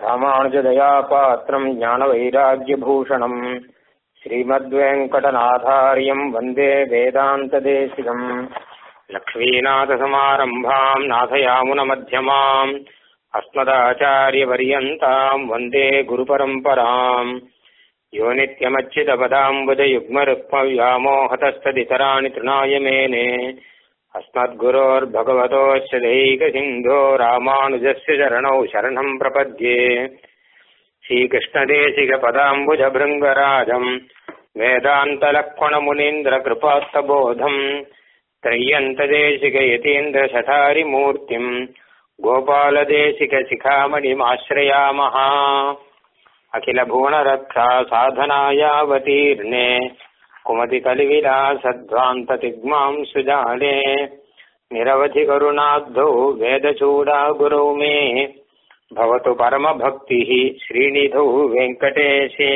ராமானுஜதயாபாத்திரம் ஞானவைராக்கியபூஷணம் ஸ்ரீமத்வேங்கடநாதாரியம் வந்தே வேதாந்ததேசிகம் லக்ஷ்மீநாதசமாரம்பாம் நாதயாமுனமத்தியமாம் अस्मदाचार्यपर्यन्ताम् वन्दे गुरुपरम्पराम् यो नित्यमच्युतपदाम्बुजयुग्मरुक्मव्यामोहतस्तदितराणि तृणाय मेने अस्मद्गुरोर्भगवतोऽस्य दैकसिन्धो रामानुजस्य चरणौ शरणम् प्रपद्ये श्रीकृष्णदेशिकपदाम्बुजभृङ्गराजम् वेदान्तलक्ष्मणमुनीन्द्रकृपात्तबोधम् त्रय्यन्तदेशिकयतीन्द्रशठारिमूर्तिम् गोपालदेशिकशिखामणिमाश्रयामः अखिलभुवनरक्षा साधनायावतीर्णे कुमतिकलिविलासध्वान्ततिग्मां सुजाले निरवधिकरुणाब्धौ वेदचूडा गुरौ मे भवतु परमभक्तिः श्रीनिधौ வெங்கடேஷே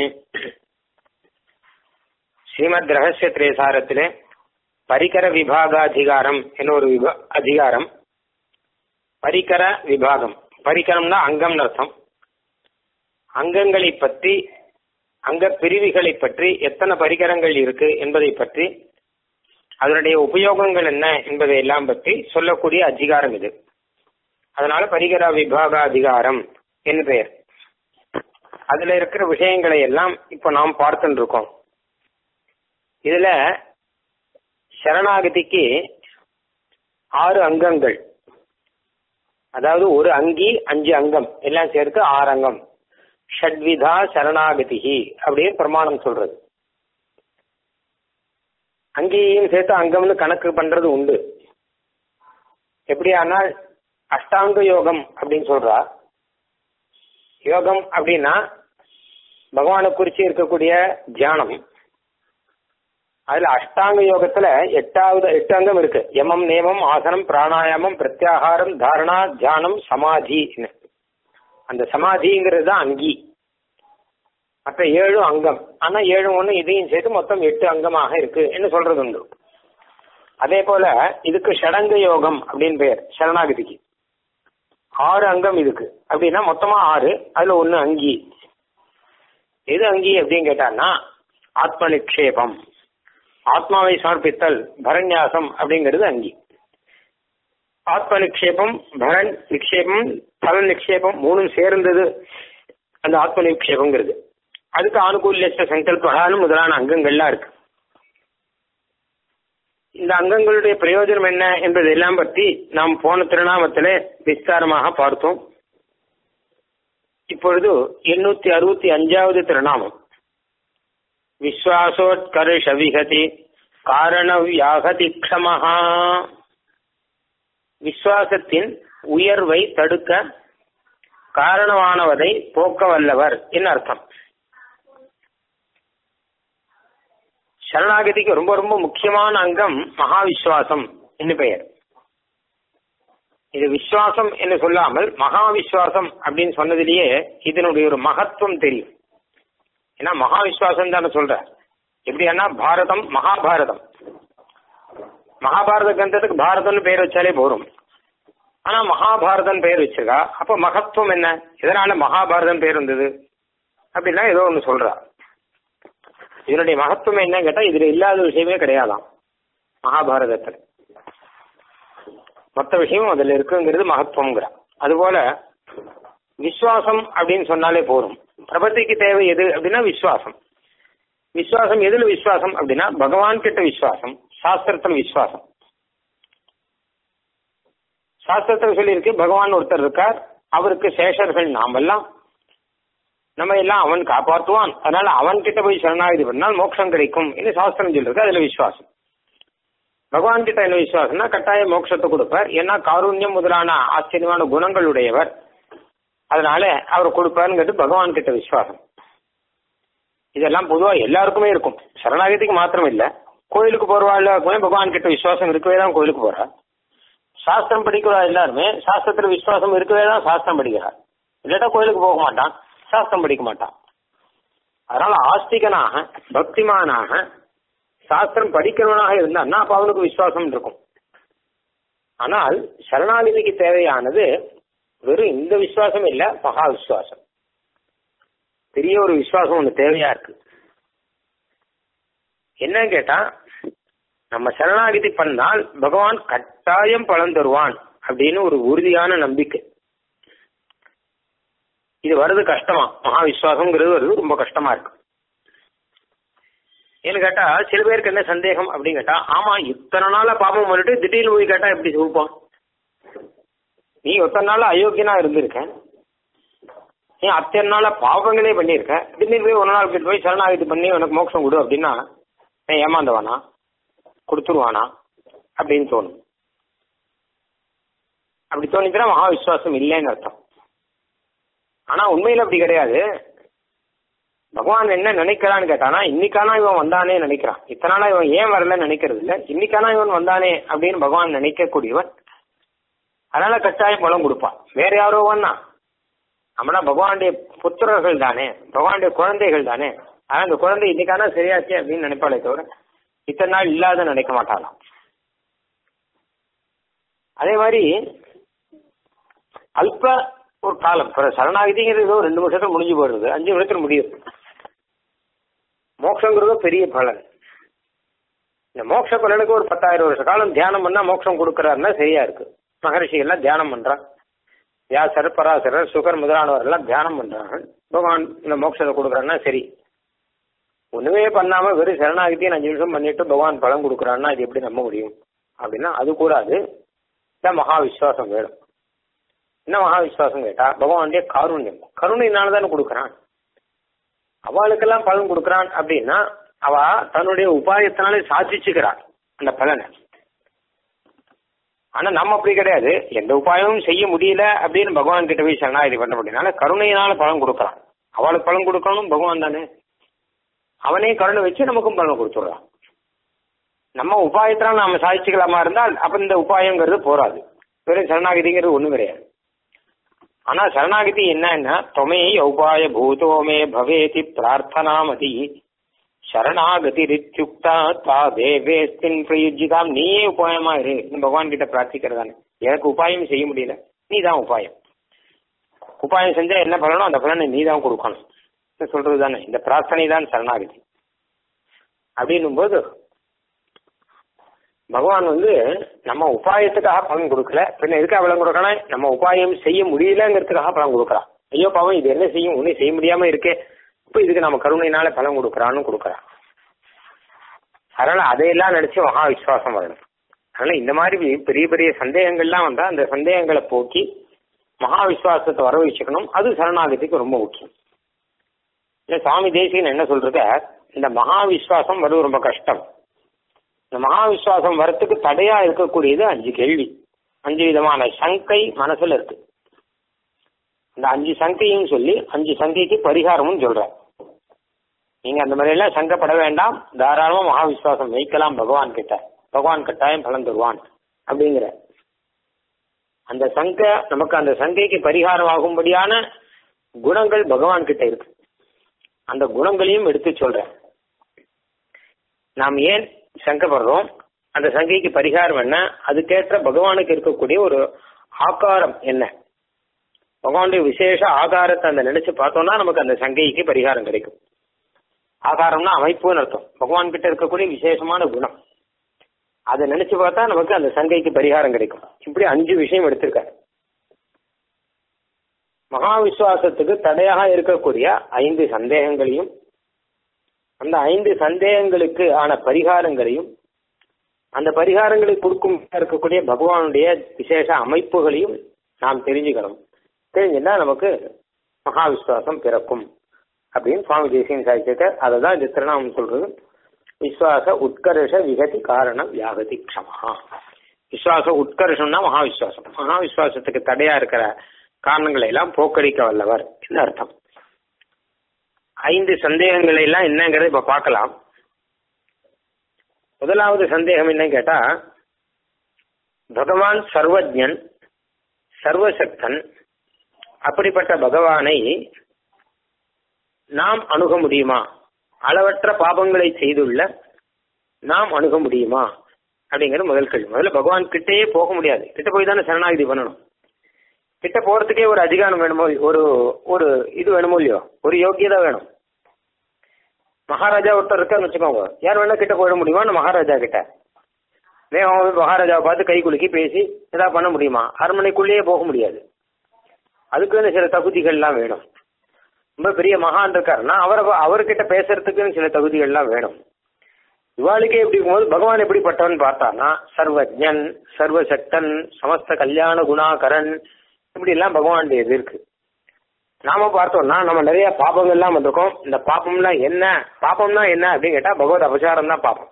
ஸ்ரீமத் ரகசிய திரேசாரத்திலே பரிகர விபாகாதிகாரம் என்ன ஒரு விபா அதிகாரம் பரிகர விபாகம் பரிகரம்னா அங்கம்னு அர்த்தம் அங்கங்களை பற்றி அங்க பிரிவுகளை பற்றி எத்தனை பரிகரங்கள் இருக்கு என்பதை பற்றி அதனுடைய உபயோகங்கள் என்ன என்பதை எல்லாம் பற்றி சொல்லக்கூடிய அதிகாரம் இது அதனால பரிகர விபாக அதிகாரம் என்று பெயர் அதுல இருக்கிற விஷயங்களை எல்லாம் இப்ப நாம் பார்த்துட்டு இருக்கோம் இதுல சரணாகதிக்கு ஆறு அங்கங்கள் அதாவது ஒரு அங்கி அஞ்சு அங்கம் எல்லாம் சேர்த்து ஆறு அங்கம் ஷட்விதா சரணாகதிகி அப்படின்னு பிரமாணம் சொல்றது அங்கேயும் சேர்த்து அங்கம்னு கணக்கு பண்றது உண்டு எப்படியானால் அஷ்டாங்க யோகம் அப்படின்னு சொல்றா யோகம் அப்படின்னா பகவானை குறிச்சு இருக்கக்கூடிய தியானம் அதுல அஷ்டாங்க யோகத்துல எட்டாவது எட்டு அங்கம் இருக்கு யமம் நேமம் ஆசனம் பிராணாயாமம் பிரத்யாகாரம் தாரணா தியானம் சமாதி அந்த சமாதிங்கிறது தான் அங்கி மற்ற ஏழு அங்கம் ஆனா ஏழு ஒண்ணு இதையும் சேர்த்து மொத்தம் எட்டு அங்கமாக இருக்கு என்று சொல்றது உண்டு அதே போல இதுக்கு ஷடங்க யோகம் அப்படின்னு பெயர் சரணாகதிக்கு ஆறு அங்கம் இதுக்கு அப்படின்னா மொத்தமா ஆறு அதுல ஒண்ணு அங்கி எது அங்கி அப்படின்னு கேட்டான்னா ஆத்ம நிக்ஷேபம் ஆத்மாவை சமர்ப்பித்தல் பரநியாசம் அப்படிங்கிறது அங்கி ஆத்ம நிக்ஷேபம் பரன் நிக்ஷேபம் பல நிக்ஷேபம் மூணும் சேர்ந்தது அந்த ஆத்ம நிக்ஷேபங்கிறது அதுக்கு ஆனுகூல்ய சங்கல்பகான்னு முதலான அங்கங்கள்லாம் இருக்கு இந்த அங்கங்களுடைய பிரயோஜனம் என்ன என்பது எல்லாம் பற்றி நாம் போன திருநாமத்திலே விஸ்தாரமாக பார்த்தோம் இப்பொழுது எண்ணூத்தி அறுபத்தி அஞ்சாவது திருநாமம் விஸ்வாசோத்கர்ஷ விகதி காரண வியாகதி க்ஷமஹா விஸ்வாசத்தின் உயர்வை தடுக்க காரணமானவதை போக்க வல்லவர் என்ன அர்த்தம் சரணாகதிக்கு ரொம்ப ரொம்ப முக்கியமான அங்கம் மகா விஸ்வாசம் என்று பெயர் இது விஸ்வாசம் என்று சொல்லாமல் மகா விஸ்வாசம் அப்படின்னு சொன்னதிலேயே இதனுடைய ஒரு மகத்துவம் தெரியும் ஏன்னா மகா விஸ்வாசம் தானே சொல்ற எப்படின்னா பாரதம் மகாபாரதம் மகாபாரத கிரந்தத்துக்கு பாரதம்னு பெயர் வச்சாலே போரும் ஆனா மகாபாரதம் பெயர் வச்சிருக்கா அப்ப மகத்துவம் என்ன எதனால மகாபாரதம் பெயர் வந்தது அப்படின்னா ஏதோ ஒன்று சொல்றா இதனுடைய மகத்துவம் என்ன கேட்டா இதுல இல்லாத விஷயமே கிடையாதாம் மகாபாரதத்துல மொத்த விஷயமும் அதுல இருக்குங்கிறது மகத்துவம்ங்கிற அதுபோல விஸ்வாசம் அப்படின்னு சொன்னாலே போதும் பிரபத்திக்கு தேவை எது அப்படின்னா விஸ்வாசம் விஸ்வாசம் எதுல விஸ்வாசம் அப்படின்னா பகவான் கிட்ட விஸ்வாசம் சாஸ்திரத்துல விஸ்வாசம் சாஸ்திரத்தில் சொல்லியிருக்கு பகவான் ஒருத்தர் இருக்கார் அவருக்கு சேஷர்கள் நாமெல்லாம் நம்ம எல்லாம் அவன் காப்பாற்றுவான் அதனால அவன் கிட்ட போய் சரணாகதி பண்ணால் மோட்சம் கிடைக்கும் என்று சாஸ்திரம் சொல்லிருக்கு அதுல விசுவாசம் பகவான் கிட்ட என்ன விசுவாசம்னா கட்டாய மோட்சத்தை கொடுப்பார் ஏன்னா காருண்யம் முதலான ஆச்சரியமான குணங்கள் உடையவர் அதனால அவர் கொடுப்பாருங்கிறது பகவான் கிட்ட விசுவாசம் இதெல்லாம் பொதுவா எல்லாருக்குமே இருக்கும் சரணாகதிக்கு மாத்திரம் இல்ல கோயிலுக்கு போறவாளுக்குமே பகவான் கிட்ட விசுவாசம் இருக்கவே தான் கோயிலுக்கு போறா சாஸ்திரம் படிக்கிறா எல்லாருமே சாஸ்திரத்துல விசுவாசம் இருக்கவே தான் சாஸ்திரம் படிக்கிறார் இல்லாட்டா கோயிலுக்கு போக மாட்டான் சாஸ்திரம் படிக்க மாட்டான் அதனால ஆஸ்திகனாக பக்திமானாக சாஸ்திரம் படிக்கிறவனாக இருந்தான்னா அப்ப அவனுக்கு விசுவாசம் இருக்கும் ஆனால் சரணாகதிக்கு தேவையானது வெறும் இந்த விசுவாசம் இல்ல மகா விசுவாசம் பெரிய ஒரு விசுவாசம் ஒன்று தேவையா இருக்கு என்னன்னு கேட்டா நம்ம சரணாகதி பண்ணால் பகவான் கட்டாயம் பலன் தருவான் அப்படின்னு ஒரு உறுதியான நம்பிக்கை இது வருது கஷ்டமா மகா விசுவாசம்ங்கிறது வருது ரொம்ப கஷ்டமா இருக்கு ஏன்னு கேட்டா சில பேருக்கு என்ன சந்தேகம் அப்படின்னு கேட்டா ஆமா இத்தனை நாளா பாபம் பண்ணிட்டு திடீர்னு போய் கேட்டா எப்படி சொல்லுப்போம் நீ ஒத்தனை நாள் அயோக்கியனா இருந்திருக்க நீ அத்தனை நாளா பாவங்களே பண்ணியிருக்க திடீர்னு போய் ஒரு நாள் கிட்ட போய் சரணாகதி பண்ணி உனக்கு மோட்சம் கொடு அப்படின்னா நான் ஏமாந்தவானா கொடுத்துருவானா அப்படின்னு தோணும் அப்படி தோணிச்சுன்னா மகா விசுவாசம் இல்லைன்னு அர்த்தம் ஆனா உண்மையில அப்படி கிடையாது பகவான் என்ன நினைக்கிறான்னு கேட்டானா இன்னைக்கானா இவன் வந்தானே நினைக்கிறான் இத்தனை நாளா இவன் ஏன் வரலன்னு நினைக்கிறது இல்ல இன்னைக்கானா இவன் வந்தானே அப்படின்னு பகவான் நினைக்கக்கூடியவன் அதனால கட்டாயம் பலம் கொடுப்பான் வேற யாரோ வந்தா நம்மளா பகவானுடைய புத்திரர்கள் தானே பகவானுடைய குழந்தைகள் தானே ஆனா அந்த குழந்தை இன்னைக்கானா சரியாச்சு அப்படின்னு நினைப்பாளே தவிர இத்தனை நாள் இல்லாத நினைக்க மாட்டாளாம் அதே மாதிரி அல்ப ஒரு காலம் இப்போ சரணாகதிங்கிறது ஏதோ ரெண்டு வருஷத்துல முடிஞ்சு போயிடுது அஞ்சு வருஷத்துல முடியுது மோட்சங்கிறது பெரிய பலன் இந்த மோட்ச பலனுக்கு ஒரு பத்தாயிரம் வருஷ காலம் தியானம் பண்ணா மோட்சம் கொடுக்கறாருன்னா சரியா இருக்கு மகரிஷி எல்லாம் தியானம் பண்றான் வியாசர் பராசரர் சுகர் முதலானவர் எல்லாம் தியானம் பண்றாங்க பகவான் இந்த மோட்சத்தை கொடுக்குறான்னா சரி ஒண்ணுமே பண்ணாம வெறும் சரணாகதியை அஞ்சு நிமிஷம் பண்ணிட்டு பகவான் பலம் கொடுக்குறான்னா இது எப்படி நம்ப முடியும் அப்படின்னா அது கூடாது இதான் மகா விசுவாசம் வேணும் என்ன மகா விசுவாசம் கேட்டா பகவானுடைய காருண்யம் கருணையினால தானே கொடுக்குறான் அவளுக்கெல்லாம் பலன் கொடுக்குறான் அப்படின்னா அவ தன்னுடைய உபாயத்தினாலே சாதிச்சுக்கிறான் அந்த பலனை ஆனா நம்ம அப்படி கிடையாது எந்த உபாயமும் செய்ய முடியல அப்படின்னு பகவான் கிட்ட போய் சரணாகதி பண்ண முடியனால கருணையினால பலன் கொடுக்குறான் அவளுக்கு பலன் கொடுக்கணும் பகவான் தானே அவனே கருணை வச்சு நமக்கும் பலன் கொடுத்துடுறான் நம்ம உபாயத்தினால நாம சாதிச்சுக்கலாமா இருந்தால் அப்ப இந்த உபாயங்கிறது போராது வெறும் சரணாகதிங்கிறது ஒண்ணும் கிடையாது ஆனா சரணாகதி என்னன்னா தொமே உபாய பூதோமே பவேதி பிரார்த்தனாமதி சரணாகதி ரித்யுக்தா தா தேவேஸ்தின் பிரயுஜிதாம் நீயே உபாயமா இரு பகவான் கிட்ட பிரார்த்திக்கிறதானே எனக்கு உபாயம் செய்ய முடியல நீ தான் உபாயம் உபாயம் செஞ்சா என்ன பலனோ அந்த பலனை நீ தான் கொடுக்கணும் சொல்றது தானே இந்த பிரார்த்தனை தான் சரணாகதி அப்படின்னும் போது பகவான் வந்து நம்ம உபாயத்துக்காக பலன் கொடுக்கல பின்ன எதுக்காக பலன் கொடுக்கணும் நம்ம உபாயம் செய்ய முடியலங்கிறதுக்காக பலன் கொடுக்குறான் ஐயோ பாவம் இது என்ன செய்யும் ஒன்றும் செய்ய முடியாம இருக்கே இப்போ இதுக்கு நம்ம கருணையினால பலன் கொடுக்குறான்னு கொடுக்குறான் அதனால அதையெல்லாம் நினைச்சு மகா விசுவாசம் வரணும் அதனால இந்த மாதிரி பெரிய பெரிய சந்தேகங்கள்லாம் வந்தா அந்த சந்தேகங்களை போக்கி மகா விசுவாசத்தை வர வச்சுக்கணும் அது சரணாகதிக்கு ரொம்ப முக்கியம் இல்ல சுவாமி தேசிகன் என்ன சொல்றது இந்த மகா விசுவாசம் வருவது ரொம்ப கஷ்டம் இந்த மகா விசுவாசம் வரத்துக்கு தடையா இருக்கக்கூடியது அஞ்சு கேள்வி அஞ்சு விதமான சங்கை மனசுல இருக்கு இந்த அஞ்சு சங்கையும் சொல்லி அஞ்சு சங்கைக்கு பரிகாரமும் சொல்ற நீங்க அந்த மாதிரி எல்லாம் சங்கப்பட வேண்டாம் தாராளமா மகா விசுவாசம் வைக்கலாம் பகவான் கிட்ட பகவான் கட்டாயம் பலன் தருவான் அப்படிங்கிற அந்த சங்க நமக்கு அந்த சங்கைக்கு பரிகாரம் ஆகும்படியான குணங்கள் பகவான் கிட்ட இருக்கு அந்த குணங்களையும் எடுத்து சொல்றேன் நாம் ஏன் சங்கப்படுறோம் அந்த சங்கைக்கு பரிகாரம் என்ன அதுக்கேற்ற பகவானுக்கு இருக்கக்கூடிய ஒரு ஆகாரம் என்ன பகவானுடைய விசேஷ ஆகாரத்தை அந்த நினைச்சு பார்த்தோம்னா நமக்கு அந்த சங்கைக்கு பரிகாரம் கிடைக்கும் ஆகாரம்னா அமைப்புன்னு அர்த்தம் பகவான் கிட்ட இருக்கக்கூடிய விசேஷமான குணம் அதை நினைச்சு பார்த்தா நமக்கு அந்த சங்கைக்கு பரிகாரம் கிடைக்கும் இப்படி அஞ்சு விஷயம் எடுத்திருக்காரு மகா விசுவாசத்துக்கு தடையாக இருக்கக்கூடிய ஐந்து சந்தேகங்களையும் அந்த ஐந்து சந்தேகங்களுக்கு ஆன பரிகாரங்களையும் அந்த பரிகாரங்களை கொடுக்கும் இருக்கக்கூடிய பகவானுடைய விசேஷ அமைப்புகளையும் நாம் தெரிஞ்சுக்கணும் தெரிஞ்சுன்னா நமக்கு மகா விசுவாசம் பிறக்கும் அப்படின்னு சுவாமி தேசியம் சாதிச்சிருக்க அதை தான் இந்த திருநாமம் சொல்றது விஸ்வாச உட்கர்ஷ விகதி காரணம் வியாகதி க்ஷமா விஸ்வாச உட்கர்ஷம்னா மகா விஸ்வாசம் மகா விஸ்வாசத்துக்கு தடையா இருக்கிற காரணங்களை எல்லாம் போக்கடிக்க வல்லவர் என்ன அர்த்தம் ஐந்து சந்தேகங்களை எல்லாம் என்னங்கிறத இப்ப பார்க்கலாம் முதலாவது சந்தேகம் என்ன கேட்டா பகவான் சர்வஜன் சர்வசக்தன் அப்படிப்பட்ட பகவானை நாம் அணுக முடியுமா அளவற்ற பாபங்களை செய்துள்ள நாம் அணுக முடியுமா அப்படிங்கிற முதல் கேள்வி முதல்ல பகவான் கிட்டேயே போக முடியாது கிட்ட போய் தானே சரணாகிதி பண்ணணும் கிட்ட போறதுக்கே ஒரு அதிகாரம் வேணுமோ ஒரு ஒரு இது வேணுமோ இல்லையோ ஒரு யோக்கியதை வேணும் மகாராஜா ஒருத்தர் இருக்கான்னு வச்சுக்கோங்க யார் வேணா கிட்ட போயிட முடியுமா அந்த மகாராஜா கிட்ட வேகமாக போய் மகாராஜாவை பார்த்து கை குலுக்கி பேசி ஏதாவது பண்ண முடியுமா அரண்மனைக்குள்ளேயே போக முடியாது அதுக்குன்னு சில தகுதிகள்லாம் வேணும் ரொம்ப பெரிய மகான் இருக்காருன்னா அவரை அவர்கிட்ட பேசுறதுக்குன்னு சில தகுதிகள்லாம் வேணும் இவாளுக்கே எப்படி இருக்கும்போது பகவான் எப்படிப்பட்டவன் பார்த்தான்னா சர்வஜன் சர்வசக்தன் சமஸ்த கல்யாண குணாகரன் இப்படி எல்லாம் பகவானுடைய இது இருக்கு நாம பார்த்தோம்னா நம்ம நிறைய பாபங்கள்லாம் வந்திருக்கோம் இந்த பாப்பம்லாம் என்ன பாப்பம்னா என்ன அப்படின்னு கேட்டா பகவத் அபசாரம் தான் பாப்பம்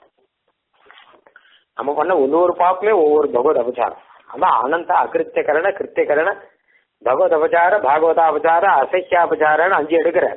நம்ம பண்ண ஒவ்வொரு பாப்பமே ஒவ்வொரு பகவத் அபசாரம் அதான் அனந்த அகிருத்தியகரண கிருத்தியகரண பகவத் அபசார பாகவதாபசார அசைக்கியாபசாரன்னு அஞ்சு எடுக்கிறார்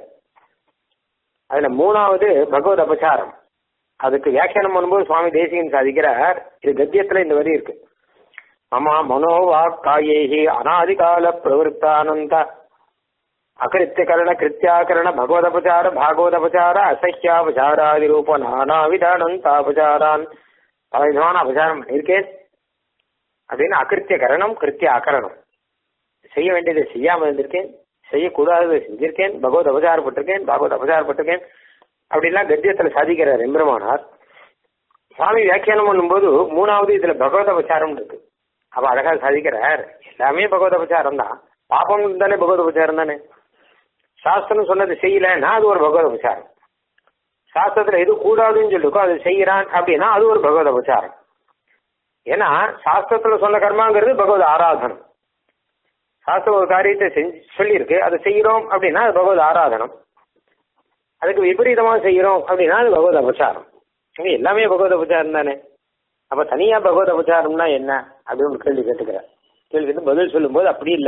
அதுல மூணாவது பகவத் அபசாரம் அதுக்கு வியாக்கியானம் பண்ணும்போது சுவாமி தேசிகன் சாதிக்கிறார் இது கத்தியத்துல இந்த வரி இருக்கு மம மனோவா காயேகி அனாதிகால பிரவருத்தானந்த அகிருத்தியகரண கிருத்தியாகரண பகவதபசார பாகவதபசார அசக்கியாபசாராதி ரூப நானாவிதானந்தாபசாரான் பல விதமான அபசாரம் பண்ணியிருக்கேன் அப்படின்னு அகிருத்தியகரணம் கிருத்திய அகரணம் செய்ய வேண்டியதை செய்யாம இருந்திருக்கேன் செய்யக்கூடாததை செஞ்சிருக்கேன் பகவத் அபசாரப்பட்டிருக்கேன் பகவத் அபசாரப்பட்டிருக்கேன் அப்படின்லாம் கத்தியத்துல சாதிக்கிறார் எம்பெருமானார் சுவாமி வியாக்கியானம் பண்ணும்போது மூணாவது இதுல பகவத் அபசாரம் இருக்கு அப்ப அழகா சாதிக்கிறார் எல்லாமே பகவத் அபசாரம் தான் பாப்பம் தானே பகவத் உபச்சாரம் தானே சாஸ்திரம் சொன்னது செய்யலன்னா அது ஒரு பகவத் உபச்சாரம் சாஸ்திரத்துல எது கூடாதுன்னு சொல்லிருக்கோ அது செய்யறான் அப்படின்னா அது ஒரு பகவத் உபச்சாரம் ஏன்னா சாஸ்திரத்துல சொன்ன கர்மாங்கிறது பகவத் ஆராதனம் சாஸ்திரம் ஒரு காரியத்தை செஞ்சு சொல்லியிருக்கு அதை செய்யறோம் அப்படின்னா அது பகவத் ஆராதனம் அதுக்கு விபரீதமா செய்யறோம் அப்படின்னா அது பகவத் அபச்சாரம் இங்க எல்லாமே பகவத் அபச்சாரம் தானே அப்ப தனியா பகவத் அபச்சாரம்னா என்ன அப்படின்னு ஒரு கேள்வி கேட்டுக்கிறேன் கேள்விக்கு பதில் சொல்லும்போது அப்படி இல்ல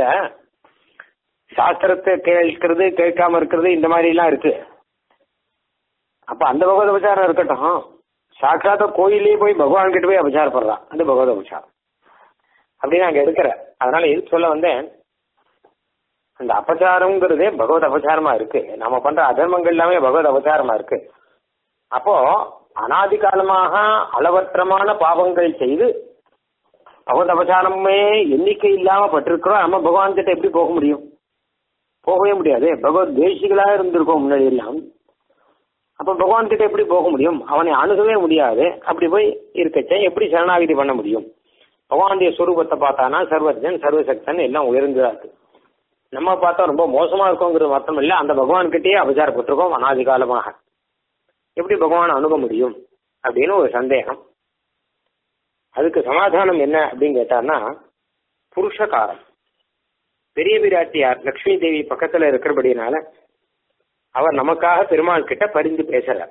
சாஸ்திரத்தை கேட்கறது கேட்காம இருக்கிறது இந்த மாதிரி எல்லாம் இருக்கு அப்ப அந்த பகவத் அபச்சாரம் இருக்கட்டும் சாட்சாத்த கோயிலே போய் பகவான் கிட்ட போய் அபச்சாரப்படுறான் அது பகவத் அபச்சாரம் அப்படின்னு அங்க எடுக்கிறேன் அதனால எது சொல்ல வந்தேன் அந்த அபச்சாரம்ங்கிறதே பகவத் அபச்சாரமா இருக்கு நம்ம பண்ற அதர்மங்கள் எல்லாமே பகவத் அபச்சாரமா இருக்கு அப்போ அனாதி காலமாக அளவற்றமான பாவங்கள் செய்து பகவத் அபச்சாரமே எண்ணிக்கை இல்லாம பட்டிருக்கிறோம் நம்ம பகவான் கிட்ட எப்படி போக முடியும் போகவே முடியாது பகவத் தேசிகளா இருந்திருக்கோம் முன்னாடி எல்லாம் அப்ப பகவான் கிட்ட எப்படி போக முடியும் அவனை அணுகவே முடியாது அப்படி போய் இருக்கச்ச எப்படி சரணாகிதி பண்ண முடியும் பகவானுடைய சுரூபத்தை பார்த்தானா சர்வஜன் சர்வசக்தன் எல்லாம் உயர்ந்ததா இருக்கு நம்ம பார்த்தா ரொம்ப மோசமா இருக்கோங்கிறது மட்டும் இல்ல அந்த பகவான் கிட்டேயே அபச்சாரப்பட்டிருக்கோம் அனாதி காலமாக எப்படி பகவான் அணுக முடியும் அப்படின்னு ஒரு சந்தேகம் அதுக்கு சமாதானம் என்ன அப்படின்னு கேட்டார்னா புருஷகாரம் பெரிய பிராட்டியார் லக்ஷ்மி தேவி பக்கத்துல இருக்கிறபடினால அவர் நமக்காக பெருமாள் கிட்ட பரிந்து பேசுறார்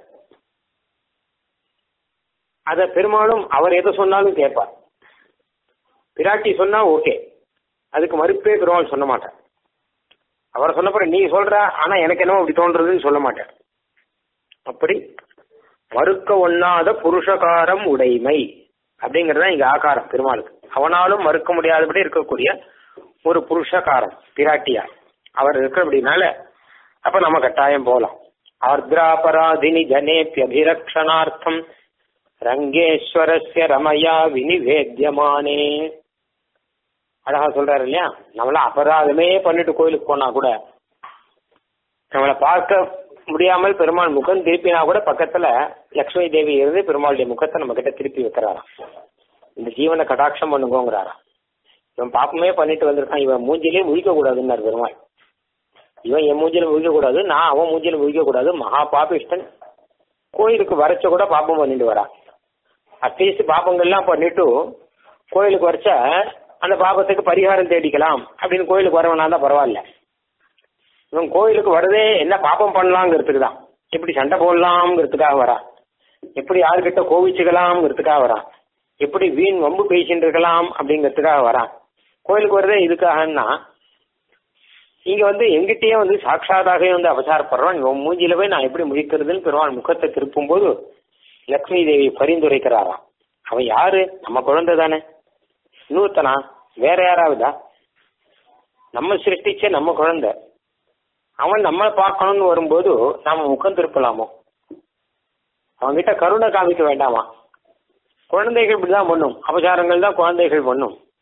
அத பெருமாளும் அவர் எதை சொன்னாலும் கேட்பார் பிராட்டி சொன்னா ஓகே அதுக்கு மறுப்பே பெருமாள் சொல்ல மாட்டார் அவர் சொன்னப்பறம் நீ சொல்ற ஆனா எனக்கு என்னமோ அப்படி தோன்றதுன்னு சொல்ல மாட்டார் அப்படி மறுக்க ஒண்ணாத புருஷகாரம் உடைமை அப்படிங்கறத இங்க ஆகாரம் பெருமாளுக்கு அவனாலும் மறுக்க முடியாதபடி இருக்கக்கூடிய ஒரு புருஷகாரம் பிராட்டியார் அவர் இருக்கிறபடினால அப்ப நம்ம கட்டாயம் போலாம் ஆர்திராபராதினி ஜனேபியபிரக்ஷணார்த்தம் ரங்கேஸ்வரஸ்ய ரமயா வினிவேத்தியமானே அழகா சொல்றாரு இல்லையா நம்மள அபராதமே பண்ணிட்டு கோயிலுக்கு போனா கூட நம்மளை பார்க்க முடியாமல் பெருமாள் முகம் திருப்பினா கூட பக்கத்துல லக்ஷ்மி தேவி இருந்து பெருமாளுடைய முகத்தை நம்ம கிட்ட திருப்பி வைக்கிறாராம் இந்த ஜீவனை கடாட்சம் பண்ணுங்கோங்கிறாராம் இவன் பாப்பமே பண்ணிட்டு வந்திருக்கான் இவன் மூஞ்சிலே முழிக்க கூடாதுன்னாரு பெருமாள் இவன் என் மூஞ்சில முழிக்க கூடாது நான் அவன் மூஞ்சில முழிக்க கூடாது மகா பாபிஷ்டன் கோயிலுக்கு வரைச்ச கூட பாப்பம் பண்ணிட்டு வரான் அட்லீஸ்ட் பாப்பங்கள்லாம் பண்ணிட்டு கோயிலுக்கு வரைச்ச அந்த பாபத்துக்கு பரிகாரம் தேடிக்கலாம் அப்படின்னு கோயிலுக்கு வரவனா தான் பரவாயில்ல இவன் கோயிலுக்கு வரதே என்ன பாப்பம் பண்ணலாங்கிறதுக்கு தான் எப்படி சண்டை போடலாம்ங்கிறதுக்காக வரான் எப்படி யாருக்கிட்ட கோவிச்சுக்கலாம்ங்கிறதுக்காக வரான் எப்படி வீண் வம்பு பேசிட்டு இருக்கலாம் அப்படிங்கிறதுக்காக வரான் கோயிலுக்கு வரதே இதுக்காகன்னா இங்க வந்து எங்கிட்டயே வந்து சாட்சாதாகவே வந்து அவசாரப்படுறான் இவன் மூஞ்சில போய் நான் எப்படி முழிக்கிறதுன்னு பெருமாள் முகத்தை திருப்பும் போது லக்ஷ்மி தேவி பரிந்துரைக்கிறாராம் அவன் யாரு நம்ம குழந்தை தானே இன்னொருத்தனா வேற யாராவதா நம்ம சிருஷ்டிச்ச நம்ம குழந்தை அவன் நம்ம பார்க்கணும்னு வரும்போது நாம முகம் திருப்பலாமோ அவன்கிட்ட கருணை காமிக்க வேண்டாமா குழந்தைகள் இப்படிதான் பண்ணும் அபசாரங்கள் தான் குழந்தைகள் பண்ணும்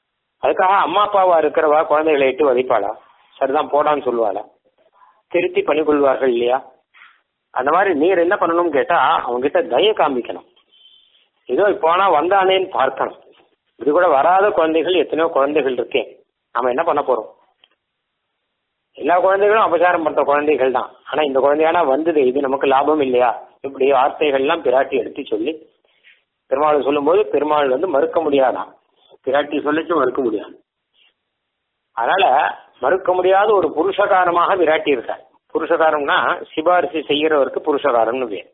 அதுக்காக அம்மா அப்பாவா இருக்கிறவா குழந்தைகளை இட்டு வதைப்பாளா சரிதான் போடான்னு சொல்லுவாளா திருத்தி பண்ணிக்கொள்வார்கள் இல்லையா அந்த மாதிரி நீர் என்ன பண்ணணும்னு கேட்டா அவங்ககிட்ட தய காமிக்கணும் ஏதோ போனா வந்தானேன்னு பார்க்கணும் இது கூட வராத குழந்தைகள் எத்தனையோ குழந்தைகள் இருக்கே நாம என்ன பண்ண போறோம் எல்லா குழந்தைகளும் அபசாரம் பண்ற குழந்தைகள் தான் ஆனா இந்த குழந்தையானா வந்தது இது நமக்கு லாபம் இல்லையா இப்படி வார்த்தைகள்லாம் பிராட்டி எடுத்து சொல்லி பெருமாள் சொல்லும்போது பெருமாள் வந்து மறுக்க முடியாதான் பிராட்டி சொல்லிச்சு மறுக்க முடியாது அதனால மறுக்க முடியாத ஒரு புருஷகாரமாக விராட்டி இருக்கார் புருஷகாரம்னா சிபாரிசு செய்யறவருக்கு புருஷகாரம்னு பேர்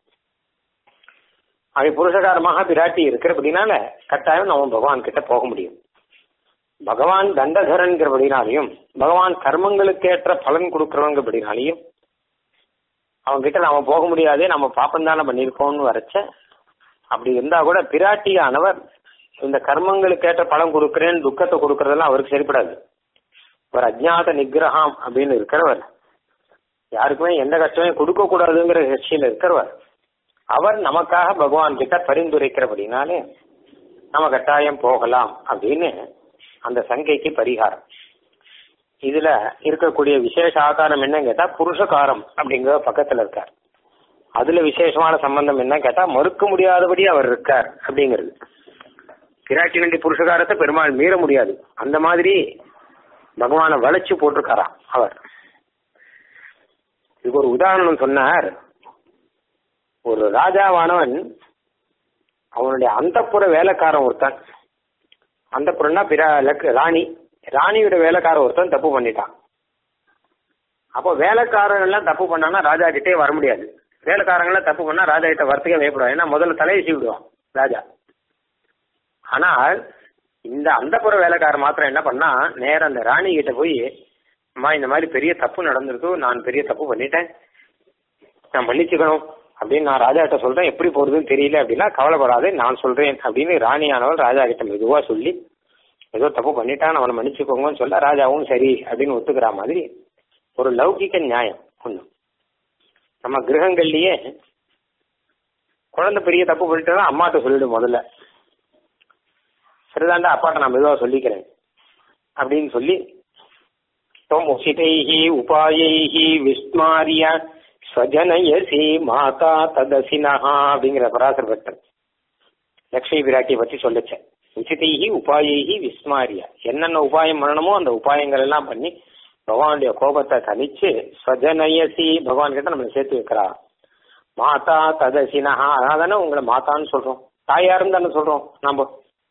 அவை புருஷகாரமாக விராட்டி இருக்கிறபடினால கட்டாயம் நம்ம பகவான் கிட்ட போக முடியும் பகவான் தண்டதரன்கிறபடினாலையும் பகவான் கர்மங்களுக்கேற்ற பலன் கொடுக்கறவங்கிறபடினாலையும் அவங்க கிட்ட நாம போக முடியாதே நம்ம பாப்பம் தானே பண்ணியிருக்கோம்னு வரைச்ச அப்படி இருந்தா கூட பிராட்டியானவர் இந்த கர்மங்களுக்கேற்ற பலன் கொடுக்கிறேன்னு துக்கத்தை கொடுக்கறதெல்லாம் அவருக்கு சரிப்படாது ஒரு அஜ்ஞாத நிகிரகம் அப்படின்னு இருக்கிறவர் யாருக்குமே எந்த கஷ்டமே கொடுக்க கூடாதுங்கிற கட்சியில இருக்கிறவர் அவர் நமக்காக பகவான் கிட்ட பரிந்துரைக்கிறபடினாலே நம்ம கட்டாயம் போகலாம் அப்படின்னு அந்த சங்கைக்கு பரிகாரம் இதுல இருக்கக்கூடிய விசேஷ ஆகாரம் என்னன்னு கேட்டா புருஷகாரம் அப்படிங்கிற பக்கத்துல இருக்கார் அதுல விசேஷமான சம்பந்தம் என்ன கேட்டா மறுக்க முடியாதபடி அவர் இருக்கார் அப்படிங்கிறது பிராட்டி வேண்டிய புருஷகாரத்தை பெருமாள் மீற முடியாது அந்த மாதிரி பகவானை வளைச்சு போட்டிருக்காராம் அவர் இதுக்கு ஒரு உதாரணம் சொன்னார் ஒரு ராஜாவானவன் அவனுடைய அந்தப்புற வேலைக்காரன் ஒருத்தன் அந்தப்புறம்னா பிற லக்- ராணி ராணியோட வேலைக்காரன் ஒருத்தன் தப்பு பண்ணிட்டான் அப்போ வேலைக்காரங்க எல்லாம் தப்பு பண்ணானா ராஜா கிட்டே வர முடியாது வேலைக்காரங்க எல்லாம் தப்பு பண்ணா ராஜா கிட்ட வரத்துக்கே பயப்படுவான் ஏன்னா முதல்ல தலையை விடுவான் ராஜா ஆனால் இந்த அந்தப்புற வேலைக்காரன் மாத்திரம் என்ன பண்ணா நேரா அந்த ராணி கிட்ட போய் அம்மா இந்த மாதிரி பெரிய தப்பு நடந்திருக்கு நான் பெரிய தப்பு பண்ணிட்டேன் நான் மன்னிச்சுக்கணும் அப்படின்னு நான் ராஜா கிட்ட சொல்றேன் எப்படி போறதுன்னு தெரியல அப்படின்னா கவலைப்படாதே நான் சொல்றேன் அப்படின்னு ராணியானவள் ராஜா கிட்ட மெதுவா சொல்லி ஏதோ தப்பு பண்ணிட்டான் அவனை மன்னிச்சுக்கோங்கன்னு சொல்ல ராஜாவும் சரி அப்படின்னு ஒத்துக்கிற மாதிரி ஒரு லௌகிக நியாயம் ஒண்ணு நம்ம கிரகங்கள்லயே குழந்தை பெரிய தப்பு பண்ணிட்டா அம்மாட்ட சொல்லிடு முதல்ல சரிதாண்டா அப்பாட்ட நான் மெதுவா சொல்லிக்கிறேன் அப்படின்னு சொல்லி त्वमुचितैः उपायैः விஸ்மாரிய ஸ்வஜனயசி மாதா ததசினஹா அப்படிங்கிற பராசர பக்தன் லக்ஷ்மி பிராட்டியை பத்தி சொல்லுச்ச உச்சிதைஹி உபாயைஹி விஸ்மாரியா என்னென்ன உபாயம் பண்ணணுமோ அந்த உபாயங்கள் எல்லாம் பண்ணி பகவானுடைய கோபத்தை தனிச்சு ஸ்வஜனயசி பகவான் கிட்ட நம்மளை சேர்த்து வைக்கிறா மாதா ததசினஹா அதனால தானே உங்களை மாதான்னு சொல்றோம் தாயாருன்னு தானே சொல்றோம் நாம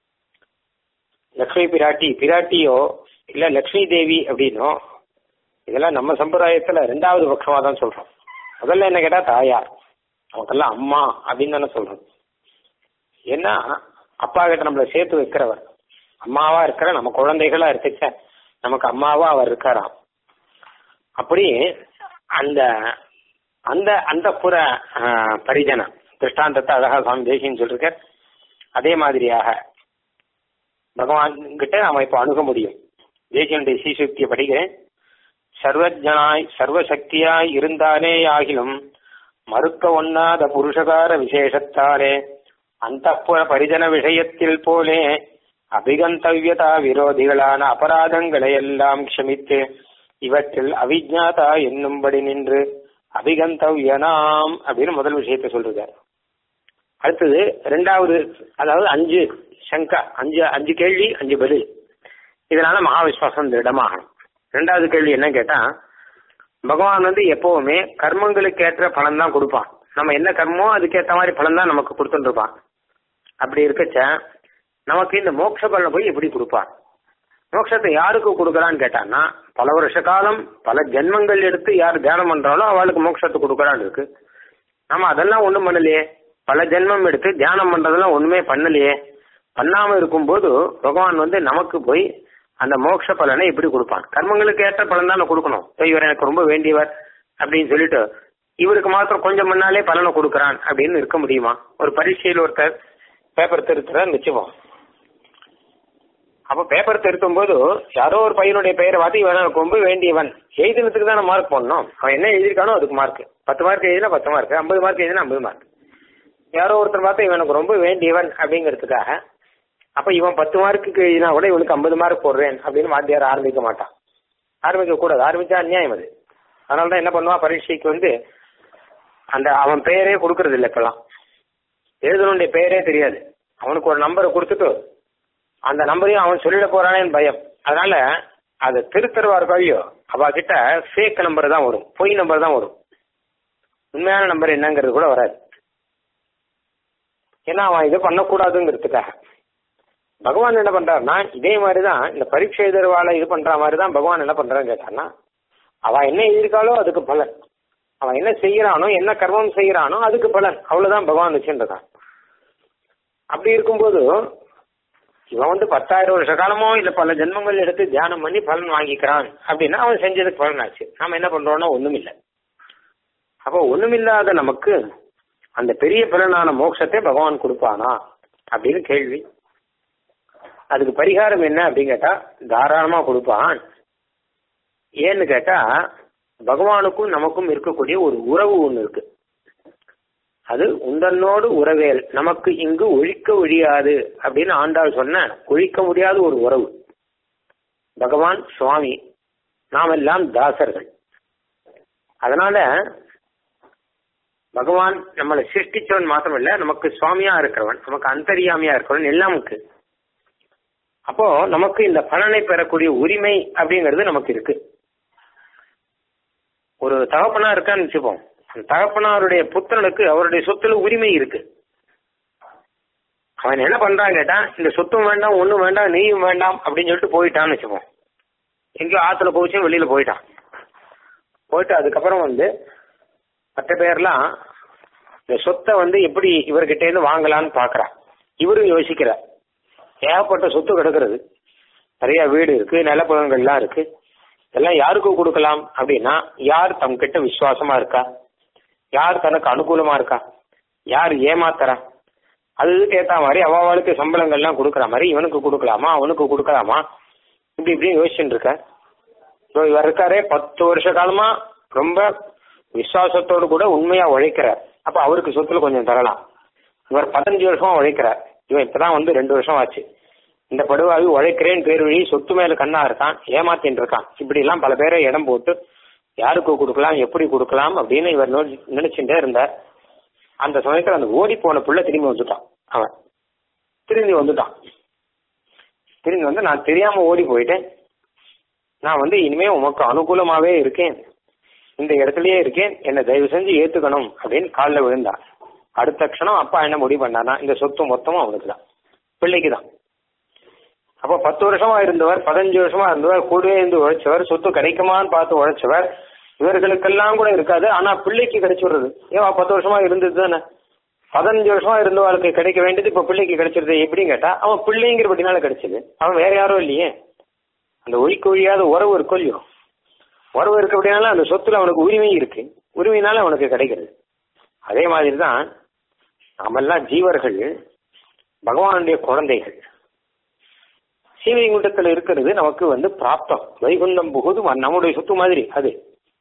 லக்ஷ்மி பிராட்டி பிராட்டியோ இல்ல லக்ஷ்மி தேவி அப்படின்னோ இதெல்லாம் நம்ம சம்பிரதாயத்துல ரெண்டாவது பட்சமா தான் சொல்றோம் முதல்ல என்ன கேட்டா தாயார் அவங்கெல்லாம் அம்மா அப்படின்னு தானே சொல்றோம் ஏன்னா அப்பா கிட்ட நம்மள சேர்த்து வைக்கிறவர் அம்மாவா இருக்கிற நம்ம குழந்தைகளா இருக்குச்ச நமக்கு அம்மாவா அவர் இருக்காராம் அப்படி அந்த அந்த அந்த புற பரிஜனம் திருஷ்டாந்தத்தை அழகா சுவாமி தேசியன்னு சொல்லிருக்கார் அதே மாதிரியாக பகவான் கிட்ட நாம இப்ப அணுக முடியும் தேசியனுடைய சீசுக்தியை படிக்கிறேன் சர்வஜனாய் சர்வசக்தியாய் இருந்தானே ஆகிலும் மறுக்க ஒண்ணாத புருஷகார விசேஷத்தாலே அந்த பரிஜன விஷயத்தில் போலே அபிகந்தவியதா விரோதிகளான அபராதங்களை எல்லாம் க்ஷமித்து இவற்றில் அவிஜாதா என்னும்படி நின்று அபிகந்தவியனாம் அப்படின்னு முதல் விஷயத்தை சொல்றாரு அடுத்தது ரெண்டாவது அதாவது அஞ்சு சங்கா அஞ்சு அஞ்சு கேள்வி அஞ்சு பதில் இதனால மகாவிஸ்வாசம் திடமாகணும் ரெண்டாவது கேள்வி என்ன கேட்டா பகவான் வந்து எப்பவுமே கர்மங்களுக்கு ஏற்ற பலன் தான் கொடுப்பான் நம்ம என்ன கர்மமோ அதுக்கேற்ற மாதிரி பலன் தான் நமக்கு கொடுத்துட்டு இருப்பான் அப்படி இருக்கச்ச நமக்கு இந்த மோட்ச பலனை போய் எப்படி கொடுப்பான் மோட்சத்தை யாருக்கு கொடுக்கறான்னு கேட்டான்னா பல வருஷ காலம் பல ஜென்மங்கள் எடுத்து யார் தியானம் பண்றாலோ அவளுக்கு மோட்சத்தை கொடுக்கறான்னு இருக்கு நம்ம அதெல்லாம் ஒண்ணும் பண்ணலையே பல ஜென்மம் எடுத்து தியானம் பண்றதெல்லாம் ஒண்ணுமே பண்ணலையே பண்ணாம இருக்கும்போது பகவான் வந்து நமக்கு போய் அந்த மோட்ச பலனை எப்படி கொடுப்பான் கர்மங்களுக்கு ஏற்ற பலன் தானே கொடுக்கணும் இப்போ இவர் எனக்கு ரொம்ப வேண்டியவர் அப்படின்னு சொல்லிட்டு இவருக்கு மாத்திரம் கொஞ்சம் முன்னாலே பலனை கொடுக்கறான் அப்படின்னு இருக்க முடியுமா ஒரு பரீட்சையில் ஒருத்தர் பேப்பர் திருத்துறான்னு வச்சுப்போம் அப்ப பேப்பர் திருத்தும் போது யாரோ ஒரு பையனுடைய பெயரை பார்த்து இவன் எனக்கு ரொம்ப வேண்டியவன் எழுதினத்துக்கு தானே மார்க் போடணும் அவன் என்ன எழுதியிருக்கானோ அதுக்கு மார்க் பத்து மார்க் எழுதினா பத்து மார்க் ஐம்பது மார்க் எழுதினா ஐம்பது மார்க் யாரோ ஒருத்தர் பார்த்து இவனுக்கு ரொம்ப வேண்டியவன் அப்படிங்கிறதுக்காக அப்ப இவன் பத்து மார்க்குக்கு எழுதினா கூட இவனுக்கு ஐம்பது மார்க் போடுறேன் அப்படின்னு வாத்தியார் ஆரம்பிக்க மாட்டான் ஆரம்பிக்க கூடாது ஆரம்பிச்சா அநியாயம் அது அதனால தான் என்ன பண்ணுவான் பரீட்சைக்கு வந்து அந்த அவன் பெயரே கொடுக்கறது இல்லை இப்பெல்லாம் எழுதணுடைய பெயரே தெரியாது அவனுக்கு ஒரு நம்பரை கொடுத்துட்டு அந்த நம்பரையும் அவன் சொல்லிட போறானேன்னு பயம் அதனால அதை திருத்தருவா இருக்காயோ அவ கிட்ட ஃபேக் நம்பர் தான் வரும் பொய் நம்பர் தான் வரும் உண்மையான நம்பர் என்னங்கிறது கூட வராது ஏன்னா அவன் இதை பண்ணக்கூடாதுங்கிறதுக்காக பகவான் என்ன பண்றாருன்னா இதே மாதிரி தான் இந்த பரீட்சை எதிர்வால இது பண்ற மாதிரி தான் பகவான் என்ன பண்றான்னு கேட்டான்னா அவன் என்ன எழுதியிருக்காளோ அதுக்கு பலன் அவன் என்ன செய்யறானோ என்ன கர்மம் செய்யறானோ அதுக்கு பலன் அவ்வளவுதான் பகவான் வச்சுருக்கான் அப்படி இருக்கும்போது இவன் வந்து பத்தாயிரம் வருஷ காலமோ இல்ல பல ஜென்மங்கள் எடுத்து தியானம் பண்ணி பலன் வாங்கிக்கிறான் அப்படின்னா அவன் செஞ்சதுக்கு பலன் ஆச்சு நாம என்ன பண்றோம்னா ஒண்ணுமில்லை அப்போ ஒண்ணுமில்லாத நமக்கு அந்த பெரிய பலனான மோட்சத்தை பகவான் கொடுப்பானா அப்படின்னு கேள்வி அதுக்கு பரிகாரம் என்ன அப்படின்னு கேட்டா தாராளமா கொடுப்பான் ஏன்னு கேட்டா பகவானுக்கும் நமக்கும் இருக்கக்கூடிய ஒரு உறவு ஒண்ணு இருக்கு அது உந்தன்னோடு உறவேல் நமக்கு இங்கு ஒழிக்க ஒழியாது அப்படின்னு ஆண்டாள் சொன்ன ஒழிக்க முடியாத ஒரு உறவு பகவான் சுவாமி நாம் எல்லாம் தாசர்கள் அதனால பகவான் நம்மளை சிருஷ்டிச்சவன் மாத்திரமல்ல நமக்கு சுவாமியா இருக்கிறவன் நமக்கு அந்தரியாமியா இருக்கிறவன் எல்லாம் இருக்கு அப்போ நமக்கு இந்த பலனை பெறக்கூடிய உரிமை அப்படிங்கிறது நமக்கு இருக்கு ஒரு தகப்பனா இருக்கான்னு வச்சுப்போம் அந்த தகப்பனாருடைய புத்திரனுக்கு அவருடைய சொத்துல உரிமை இருக்கு அவன் என்ன பண்றான் கேட்டா இந்த சொத்தும் வேண்டாம் ஒண்ணும் வேண்டாம் நீயும் வேண்டாம் அப்படின்னு சொல்லிட்டு போயிட்டான்னு வச்சுப்போம் எங்கேயோ ஆத்துல போச்சு வெளியில போயிட்டான் போயிட்டு அதுக்கப்புறம் வந்து மற்ற பேர்லாம் இந்த சொத்தை வந்து எப்படி இவர்கிட்ட இருந்து வாங்கலாம்னு பாக்குறான் இவரும் யோசிக்கிறார் ஏகப்பட்ட சொத்து கிடக்கிறது நிறைய வீடு இருக்கு நிலப்பழங்கள்லாம் இருக்கு இதெல்லாம் யாருக்கு கொடுக்கலாம் அப்படின்னா யார் தம் கிட்ட விசுவாசமா இருக்கா யார் தனக்கு அனுகூலமா இருக்கா யார் ஏமாத்துறா அதுக்கு ஏத்த மாதிரி அவளுக்கு சம்பளங்கள்லாம் கொடுக்குற மாதிரி இவனுக்கு கொடுக்கலாமா அவனுக்கு கொடுக்கலாமா இப்படி இப்படி யோசிச்சுட்டு இருக்க இப்போ இவர் இருக்காரே பத்து வருஷ காலமா ரொம்ப விசுவாசத்தோடு கூட உண்மையா உழைக்கிறார் அப்ப அவருக்கு சொத்துல கொஞ்சம் தரலாம் இவர் பதினஞ்சு வருஷமா உழைக்கிறார் இவன் இப்பதான் வந்து ரெண்டு வருஷம் ஆச்சு இந்த படுவாவி உழைக்கிறேன் பேர் வழி சொத்து மேல கண்ணா இருக்கான் ஏமாத்தின்னு இருக்கான் இப்படி எல்லாம் பல பேரை இடம் போட்டு யாருக்கு கொடுக்கலாம் எப்படி கொடுக்கலாம் அப்படின்னு இவர் நினைச்சுட்டே இருந்தார் அந்த சமயத்துல அந்த ஓடி போன புள்ள திரும்பி வந்துட்டான் அவன் திரும்பி வந்துட்டான் திரும்பி வந்து நான் தெரியாம ஓடி போயிட்டேன் நான் வந்து இனிமே உமக்கு அனுகூலமாவே இருக்கேன் இந்த இடத்துலயே இருக்கேன் என்னை தயவு செஞ்சு ஏத்துக்கணும் அப்படின்னு காலில் விழுந்தான் அடுத்த க்ஷணம் அப்பா என்ன முடிவு பண்ணானா இந்த சொத்து மொத்தமும் அவனுக்கு தான் பிள்ளைக்கு தான் அப்போ பத்து வருஷமா இருந்தவர் பதினஞ்சு வருஷமா இருந்தவர் கூடவே இருந்து உழைச்சவர் சொத்து கிடைக்குமான்னு பார்த்து உழைச்சவர் இவர்களுக்கெல்லாம் கூட இருக்காது ஆனா பிள்ளைக்கு கிடைச்சிடுறது ஏன் பத்து வருஷமா இருந்தது தானே பதினஞ்சு வருஷமா இருந்தவர்களுக்கு கிடைக்க வேண்டியது இப்ப பிள்ளைக்கு கிடைச்சிருது எப்படின்னு கேட்டா அவன் பிள்ளைங்கிறபடினால கிடைச்சது அவன் வேற யாரும் இல்லையே அந்த ஒழிக்க ஒழியாத உறவு இருக்கும் இல்லையோ உறவு இருக்க அப்படின்னால அந்த சொத்துல அவனுக்கு உரிமை இருக்கு உரிமையினால அவனுக்கு கிடைக்கிறது அதே மாதிரி தான் நாமெல்லாம் ஜீவர்கள் பகவானுடைய குழந்தைகள் சீவைகுண்டத்தில் இருக்கிறது நமக்கு வந்து பிராப்தம் வைகுண்டம் புகுது நம்முடைய சொத்து மாதிரி அது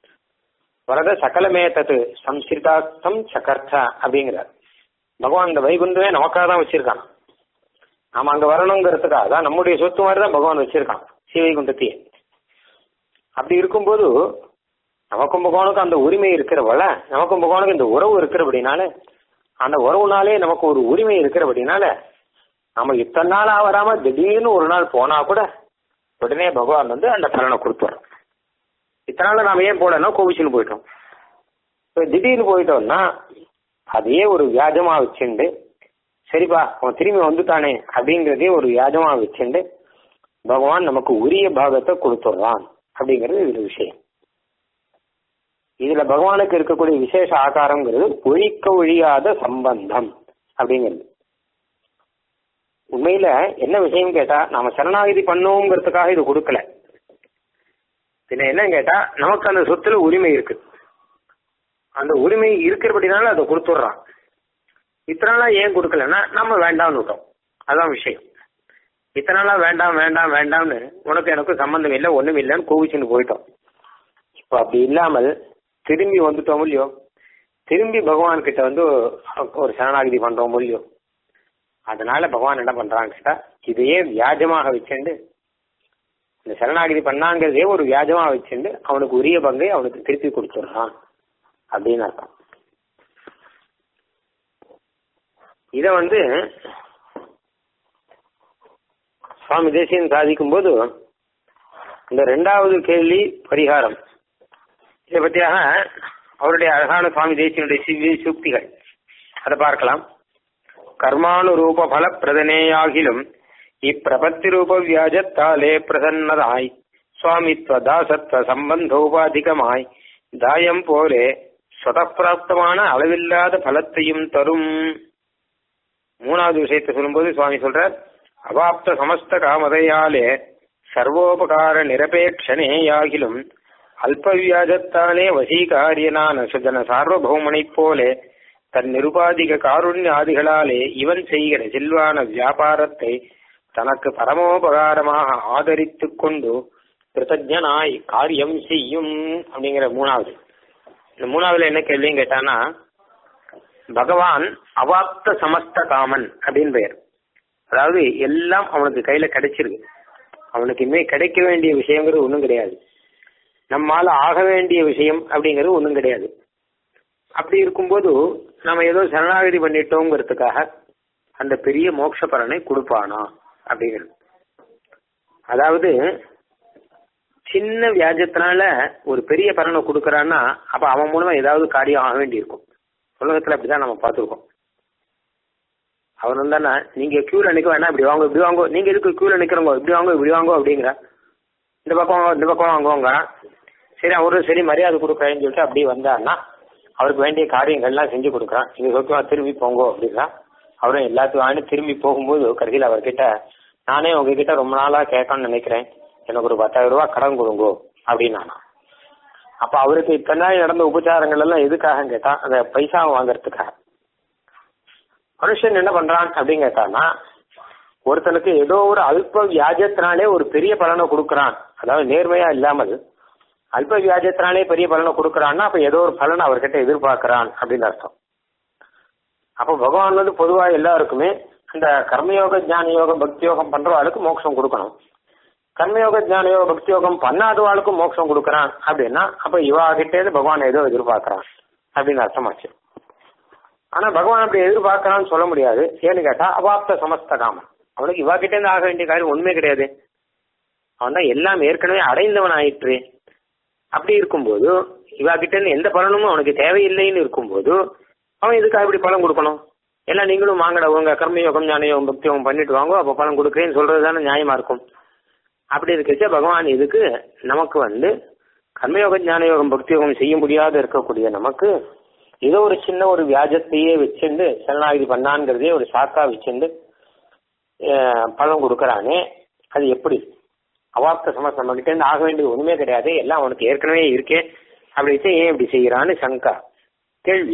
வரத சகலமே தத்து சம்ஸ்கிருதார்த்தம் சகர்த்தா அப்படிங்கிறார் பகவான் இந்த வைகுண்டமே நமக்காக தான் வச்சிருக்கான் நாம அங்க வரணுங்கிறதுக்காக தான் நம்முடைய சொத்து மாதிரி தான் பகவான் வச்சிருக்கான் சீவைகுண்டத்தையே அப்படி இருக்கும்போது நமக்கும் பகவானுக்கும் அந்த உரிமை இருக்கிறவள நமக்கும் பகவானுக்கு இந்த உறவு இருக்கிறபடினால அந்த உறவுனாலே நமக்கு ஒரு உரிமை இருக்கிறபடினால நம்ம இத்தனை நாளா வராம திடீர்னு ஒரு நாள் போனா கூட உடனே பகவான் வந்து அந்த பலனை கொடுத்துறோம் இத்தனை நாள் நாம ஏன் போடணும் கோவிச்சுன்னு போயிட்டோம் இப்போ திடீர்னு போயிட்டோம்னா அதையே ஒரு வியாஜமா வச்சுண்டு சரிப்பா அவன் திரும்பி வந்துட்டானே அப்படிங்கிறதே ஒரு வியாஜமா வச்சுண்டு பகவான் நமக்கு உரிய பாகத்தை கொடுத்துடுறான் அப்படிங்கிறது இதுல விஷயம் இதுல பகவானுக்கு இருக்கக்கூடிய விசேஷ ஆகாரங்கிறது ஒழிக்க ஒழியாத சம்பந்தம் அப்படிங்கிறது உண்மையில என்ன விஷயம் கேட்டா நாம சரணாகிதி பண்ணுவோங்கிறதுக்காக இது கொடுக்கல பின்ன என்ன கேட்டா நமக்கு அந்த சொத்துல உரிமை இருக்கு அந்த உரிமை இருக்கிறபடினால அதை கொடுத்துட்றான் இத்தனை நாளா ஏன் கொடுக்கலன்னா நம்ம வேண்டாம்னு விட்டோம் அதான் விஷயம் இத்தனை நாளா வேண்டாம் வேண்டாம் வேண்டாம்னு உனக்கு எனக்கு சம்பந்தம் இல்லை ஒண்ணும் இல்லைன்னு கோவிச்சுன்னு போயிட்டோம் இப்போ அப்படி இல்லாமல் திரும்பி வந்துட்டோம் இல்லையோ திரும்பி பகவான் கிட்ட வந்து ஒரு சரணாகிதி பண்றோம் இல்லையோ அதனால பகவான் என்ன பண்றான்னு கேட்டா இதையே வியாஜமாக வச்சுண்டு இந்த சரணாகிதி பண்ணாங்கிறதே ஒரு வியாஜமா வச்சுண்டு அவனுக்கு உரிய பங்கை அவனுக்கு திருப்பி கொடுத்துடுறான் அப்படின்னு அர்த்தம் இத வந்து சுவாமி தேசியன் சாதிக்கும் போது இந்த ரெண்டாவது கேள்வி பரிகாரம் இதை பற்றியாக அவருடைய அழகான சுவாமி தேசியனுடைய சிவ்ய சுக்திகள் அதை பார்க்கலாம் கர்மானுரூப பல பிரதனேயாகிலும் இப்பிரபத்தி ரூப வியாஜத்தாலே பிரசன்னதாய் சுவாமித்வ தாசத்வ சம்பந்தோபாதிகமாய் தாயம் போலே சொதப்பிராப்தமான அளவில்லாத பலத்தையும் தரும் மூணாவது விஷயத்தை சொல்லும்போது சுவாமி சொல்றார் அவாப்த சமஸ்த காமதையாலே சர்வோபகார நிரபேட்சனேயாகிலும் அல்பவியாஜத்தாலே வசீகாரியனான சுஜன சார்வபௌமனைப் போலே தன் நிருபாதிக காருண்ய ஆதிகளாலே இவன் செய்கிற செல்வான வியாபாரத்தை தனக்கு பரமோபகாரமாக ஆதரித்துக் கொண்டு கிருத்தஜனாய் காரியம் செய்யும் அப்படிங்கிற மூணாவது இந்த மூணாவதுல என்ன கேள்வியும் கேட்டானா பகவான் அவாப்த சமஸ்த காமன் அப்படின்னு பெயர் அதாவது எல்லாம் அவனுக்கு கையில கிடைச்சிருக்கு அவனுக்கு இனிமே கிடைக்க வேண்டிய விஷயங்கிறது ஒன்றும் கிடையாது நம்மால ஆக வேண்டிய விஷயம் அப்படிங்கிறது ஒன்றும் கிடையாது அப்படி இருக்கும்போது நம்ம ஏதோ சரணாகதி பண்ணிட்டோங்கிறதுக்காக அந்த பெரிய மோட்ச பலனை கொடுப்பானா அப்படிங்கிறது அதாவது சின்ன வியாஜத்தினால ஒரு பெரிய பலனை கொடுக்கறான்னா அப்ப அவன் மூலமா ஏதாவது காரியம் ஆக வேண்டியிருக்கும் உலகத்துல அப்படிதான் நம்ம பார்த்துருக்கோம் அவர் வந்தானா நீங்க கியூல நிக்க வேணா இப்படி வாங்க இப்படி வாங்க நீங்க எதுக்கு கியூல நிக்கிறவங்க இப்படி வாங்க இப்படி வாங்க அப்படிங்கிற இந்த பக்கம் வாங்க, இந்த பக்கம் வாங்குவாங்க சரி அவரும் சரி மரியாதை கொடுக்குறேன்னு சொல்லிட்டு அப்படியே வந்தாருன்னா அவருக்கு வேண்டிய காரியங்கள்லாம் செஞ்சு கொடுக்குறான் நீங்க ஓகேவா திரும்பி போங்கோ அப்படின்னா அவரும் எல்லாத்தையும் வாங்கி திரும்பி போகும்போது கடைசியில் அவர்கிட்ட நானே உங்ககிட்ட ரொம்ப நாளா கேட்கணும்னு நினைக்கிறேன் எனக்கு ஒரு பத்தாயிரம் ரூபாய் கடன் கொடுங்கோ அப்படின்னு அப்ப அவருக்கு இத்தனை நாள் நடந்த உபச்சாரங்கள் எல்லாம் எதுக்காக கேட்டா அந்த பைசா வாங்குறதுக்காக மனுஷன் என்ன பண்றான் அப்படின்னு கேட்டான்னா ஒருத்தனுக்கு ஏதோ ஒரு அல்ப வியாஜத்தினாலே ஒரு பெரிய பலனை கொடுக்கறான் அதாவது நேர்மையா இல்லாமல் அல்ப வியாஜத்தினாலே பெரிய பலனை கொடுக்கறான்னா அப்ப ஏதோ ஒரு பலன் அவர்கிட்ட எதிர்பார்க்கறான் அப்படின்னு அர்த்தம் அப்ப பகவான் வந்து பொதுவா எல்லாருக்குமே இந்த கர்மயோக ஞான யோகம் பக்தி யோகம் பண்றவாளுக்கு மோட்சம் கொடுக்கணும் கர்மயோக ஞான யோக பக்தி யோகம் பண்ணாதவாளுக்கும் மோட்சம் கொடுக்கறான் அப்படின்னா அப்ப இவா கிட்டே இருந்து பகவான் ஏதோ எதிர்பார்க்கறான் அப்படின்னு அர்த்தமாச்சு ஆனா பகவான் அப்படி எதிர்பார்க்கறான்னு சொல்ல முடியாது ஏன்னு கேட்டா அவாப்த சமஸ்த காமன் அவனுக்கு இவா கிட்டே இருந்து ஆக வேண்டிய காரியம் ஒண்ணுமே கிடையாது அவன் தான் எல்லாம் ஏற்கனவே அடைந்தவன் ஆயிற்று அப்படி இருக்கும்போது இவா கிட்ட இருந்து எந்த பலனும் அவனுக்கு தேவையில்லைன்னு இருக்கும்போது அவன் இதுக்காக இப்படி பலன் கொடுக்கணும் எல்லாம் நீங்களும் வாங்கடா உங்க கர்மயோகம் ஞானயோகம் பக்தி யோகம் பண்ணிட்டு வாங்க அப்ப பலன் கொடுக்குறேன்னு சொல்றது தானே நியாயமா இருக்கும் அப்படி இருக்கச்ச பகவான் இதுக்கு நமக்கு வந்து கர்மயோக ஞானயோகம் பக்தி யோகம் செய்ய முடியாத இருக்கக்கூடிய நமக்கு ஏதோ ஒரு சின்ன ஒரு வியாஜத்தையே வச்சுண்டு சரணாகதி பண்ணான்ங்கிறதே ஒரு சாக்கா வச்சுண்டு அஹ், பலன் கொடுக்கறானே அது எப்படி அவாப்த சமஸ் நம்ம கிட்ட இருந்து ஆக வேண்டியது ஒண்ணுமே கிடையாது எல்லாம் அவனுக்கு ஏற்கனவே இருக்கே அப்படி வச்சு ஏன் இப்படி செய்யறான்னு சங்கா கேள்வி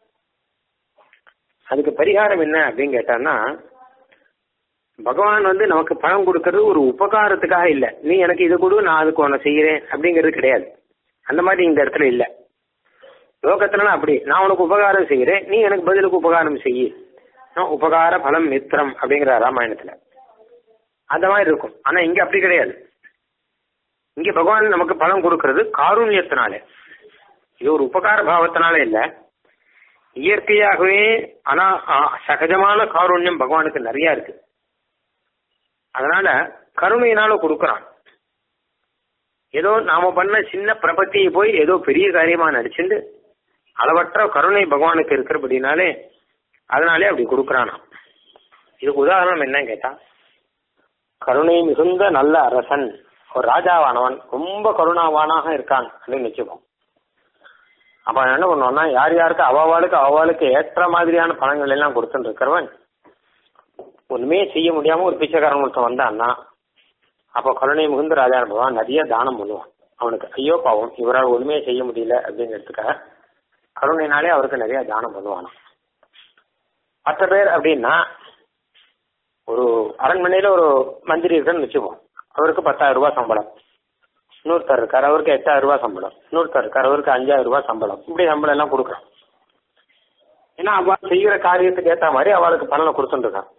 அதுக்கு பரிகாரம் என்ன அப்படின்னு கேட்டான்னா பகவான் வந்து நமக்கு பணம் கொடுக்கறது ஒரு உபகாரத்துக்காக இல்ல நீ எனக்கு இது கொடு நான் அதுக்கு உன்னை செய்யறேன் அப்படிங்கிறது கிடையாது அந்த மாதிரி இந்த இடத்துல இல்ல லோகத்துல அப்படி நான் உனக்கு உபகாரம் செய்யறேன் நீ எனக்கு பதிலுக்கு உபகாரம் செய்யி நான் உபகார பலம் மித்திரம் அப்படிங்கிற ராமாயணத்துல அந்த மாதிரி இருக்கும் ஆனா இங்க அப்படி கிடையாது இங்க பகவான் நமக்கு பலம் கொடுக்கறது காருண்யத்தினால இது ஒரு உபகார பாவத்தினால இல்ல இயற்கையாகவே ஆனா ஆ, சகஜமான காருண்யம் பகவானுக்கு நிறைய இருக்கு அதனால கருணையினால கொடுக்கறான் ஏதோ நாம பண்ண சின்ன பிரபத்தியை போய் ஏதோ பெரிய காரியமா நடிச்சுண்டு அளவற்ற கருணை பகவானுக்கு இருக்கிறபடினாலே அதனாலே அப்படி கொடுக்கறானாம் இதுக்கு உதாரணம் என்னன்னு கேட்டா கருணை மிகுந்த நல்ல அரசன் ஒரு ராஜாவானவன் ரொம்ப கருணாவானாக இருக்கான் அப்படின்னு வச்சுப்போம் அப்ப அவன் என்ன பண்ணுவான்னா யார் யாருக்கு அவாவாளுக்கு அவாளுக்கு ஏற்ற மாதிரியான பணங்கள் எல்லாம் கொடுத்துட்டு இருக்கிறவன் ஒண்ணுமே செய்ய முடியாம ஒரு பிச்சைக்காரன் ஒருத்தன் வந்தான்னா அப்ப கருணை மிகுந்த ராஜா பகவான் நிறைய தானம் பண்ணுவான் அவனுக்கு ஐயோ பாவம் இவரால் ஒண்ணுமே செய்ய முடியல அப்படிங்கிறதுக்காக கருணைனாலே அவருக்கு நிறைய தானம் பண்ணுவானாம் மற்ற பேர் அப்படின்னா ஒரு அரண்மனையில ஒரு மந்திரி இருக்குன்னு வச்சுப்போம் அவருக்கு பத்தாயிரம் ரூபாய் சம்பளம் இன்னொருத்தர் இருக்கார் அவருக்கு எட்டாயிரம் ரூபாய் சம்பளம் இன்னொருத்தர் இருக்கார் அவருக்கு அஞ்சாயிரம் ரூபாய் சம்பளம் இப்படி சம்பளம் எல்லாம் கொடுக்குறோம் ஏன்னா அவ செய்யற காரியத்துக்கு ஏத்த மாதிரி அவளுக்கு பலனை கொடுத்துட்டு இருக்கான்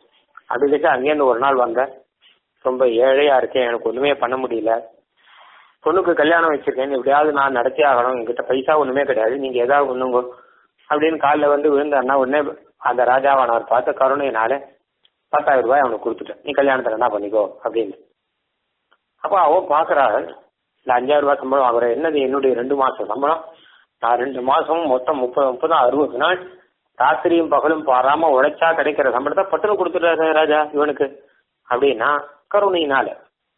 அதுக்கு அங்கேருந்து ஒரு நாள் வந்தேன் ரொம்ப ஏழையா இருக்கேன் எனக்கு ஒண்ணுமே பண்ண முடியல பொண்ணுக்கு கல்யாணம் வச்சிருக்கேன் எப்படியாவது நான் நடத்தி ஆகணும் என்கிட்ட பைசா ஒண்ணுமே கிடையாது நீங்க ஏதாவது ஒண்ணுங்க அப்படின்னு காலில் வந்து விழுந்தாருன்னா உடனே அந்த ராஜாவானவர் பார்த்த கருணையினால பத்தாயிரம் ரூபாய் அவனுக்கு கொடுத்துட்டேன் நீ கல்யாணத்துல என்ன பண்ணிக்கோ அப்படின்னு அப்ப அவன் பாக்குறாள் இந்த அஞ்சாயிரம் ரூபாய் சம்பளம் வாங்குறேன் என்னது என்னுடைய ரெண்டு மாசம் சம்பளம் நான் ரெண்டு மாசம் மொத்தம் முப்பது முப்பது அறுபது நாள் ராத்திரியும் பகலும் பாராம உழைச்சா கிடைக்கிற சம்பளத்தை பட்டுன்னு கொடுத்துட்டாரு ராஜா இவனுக்கு அப்படின்னா கருணையினால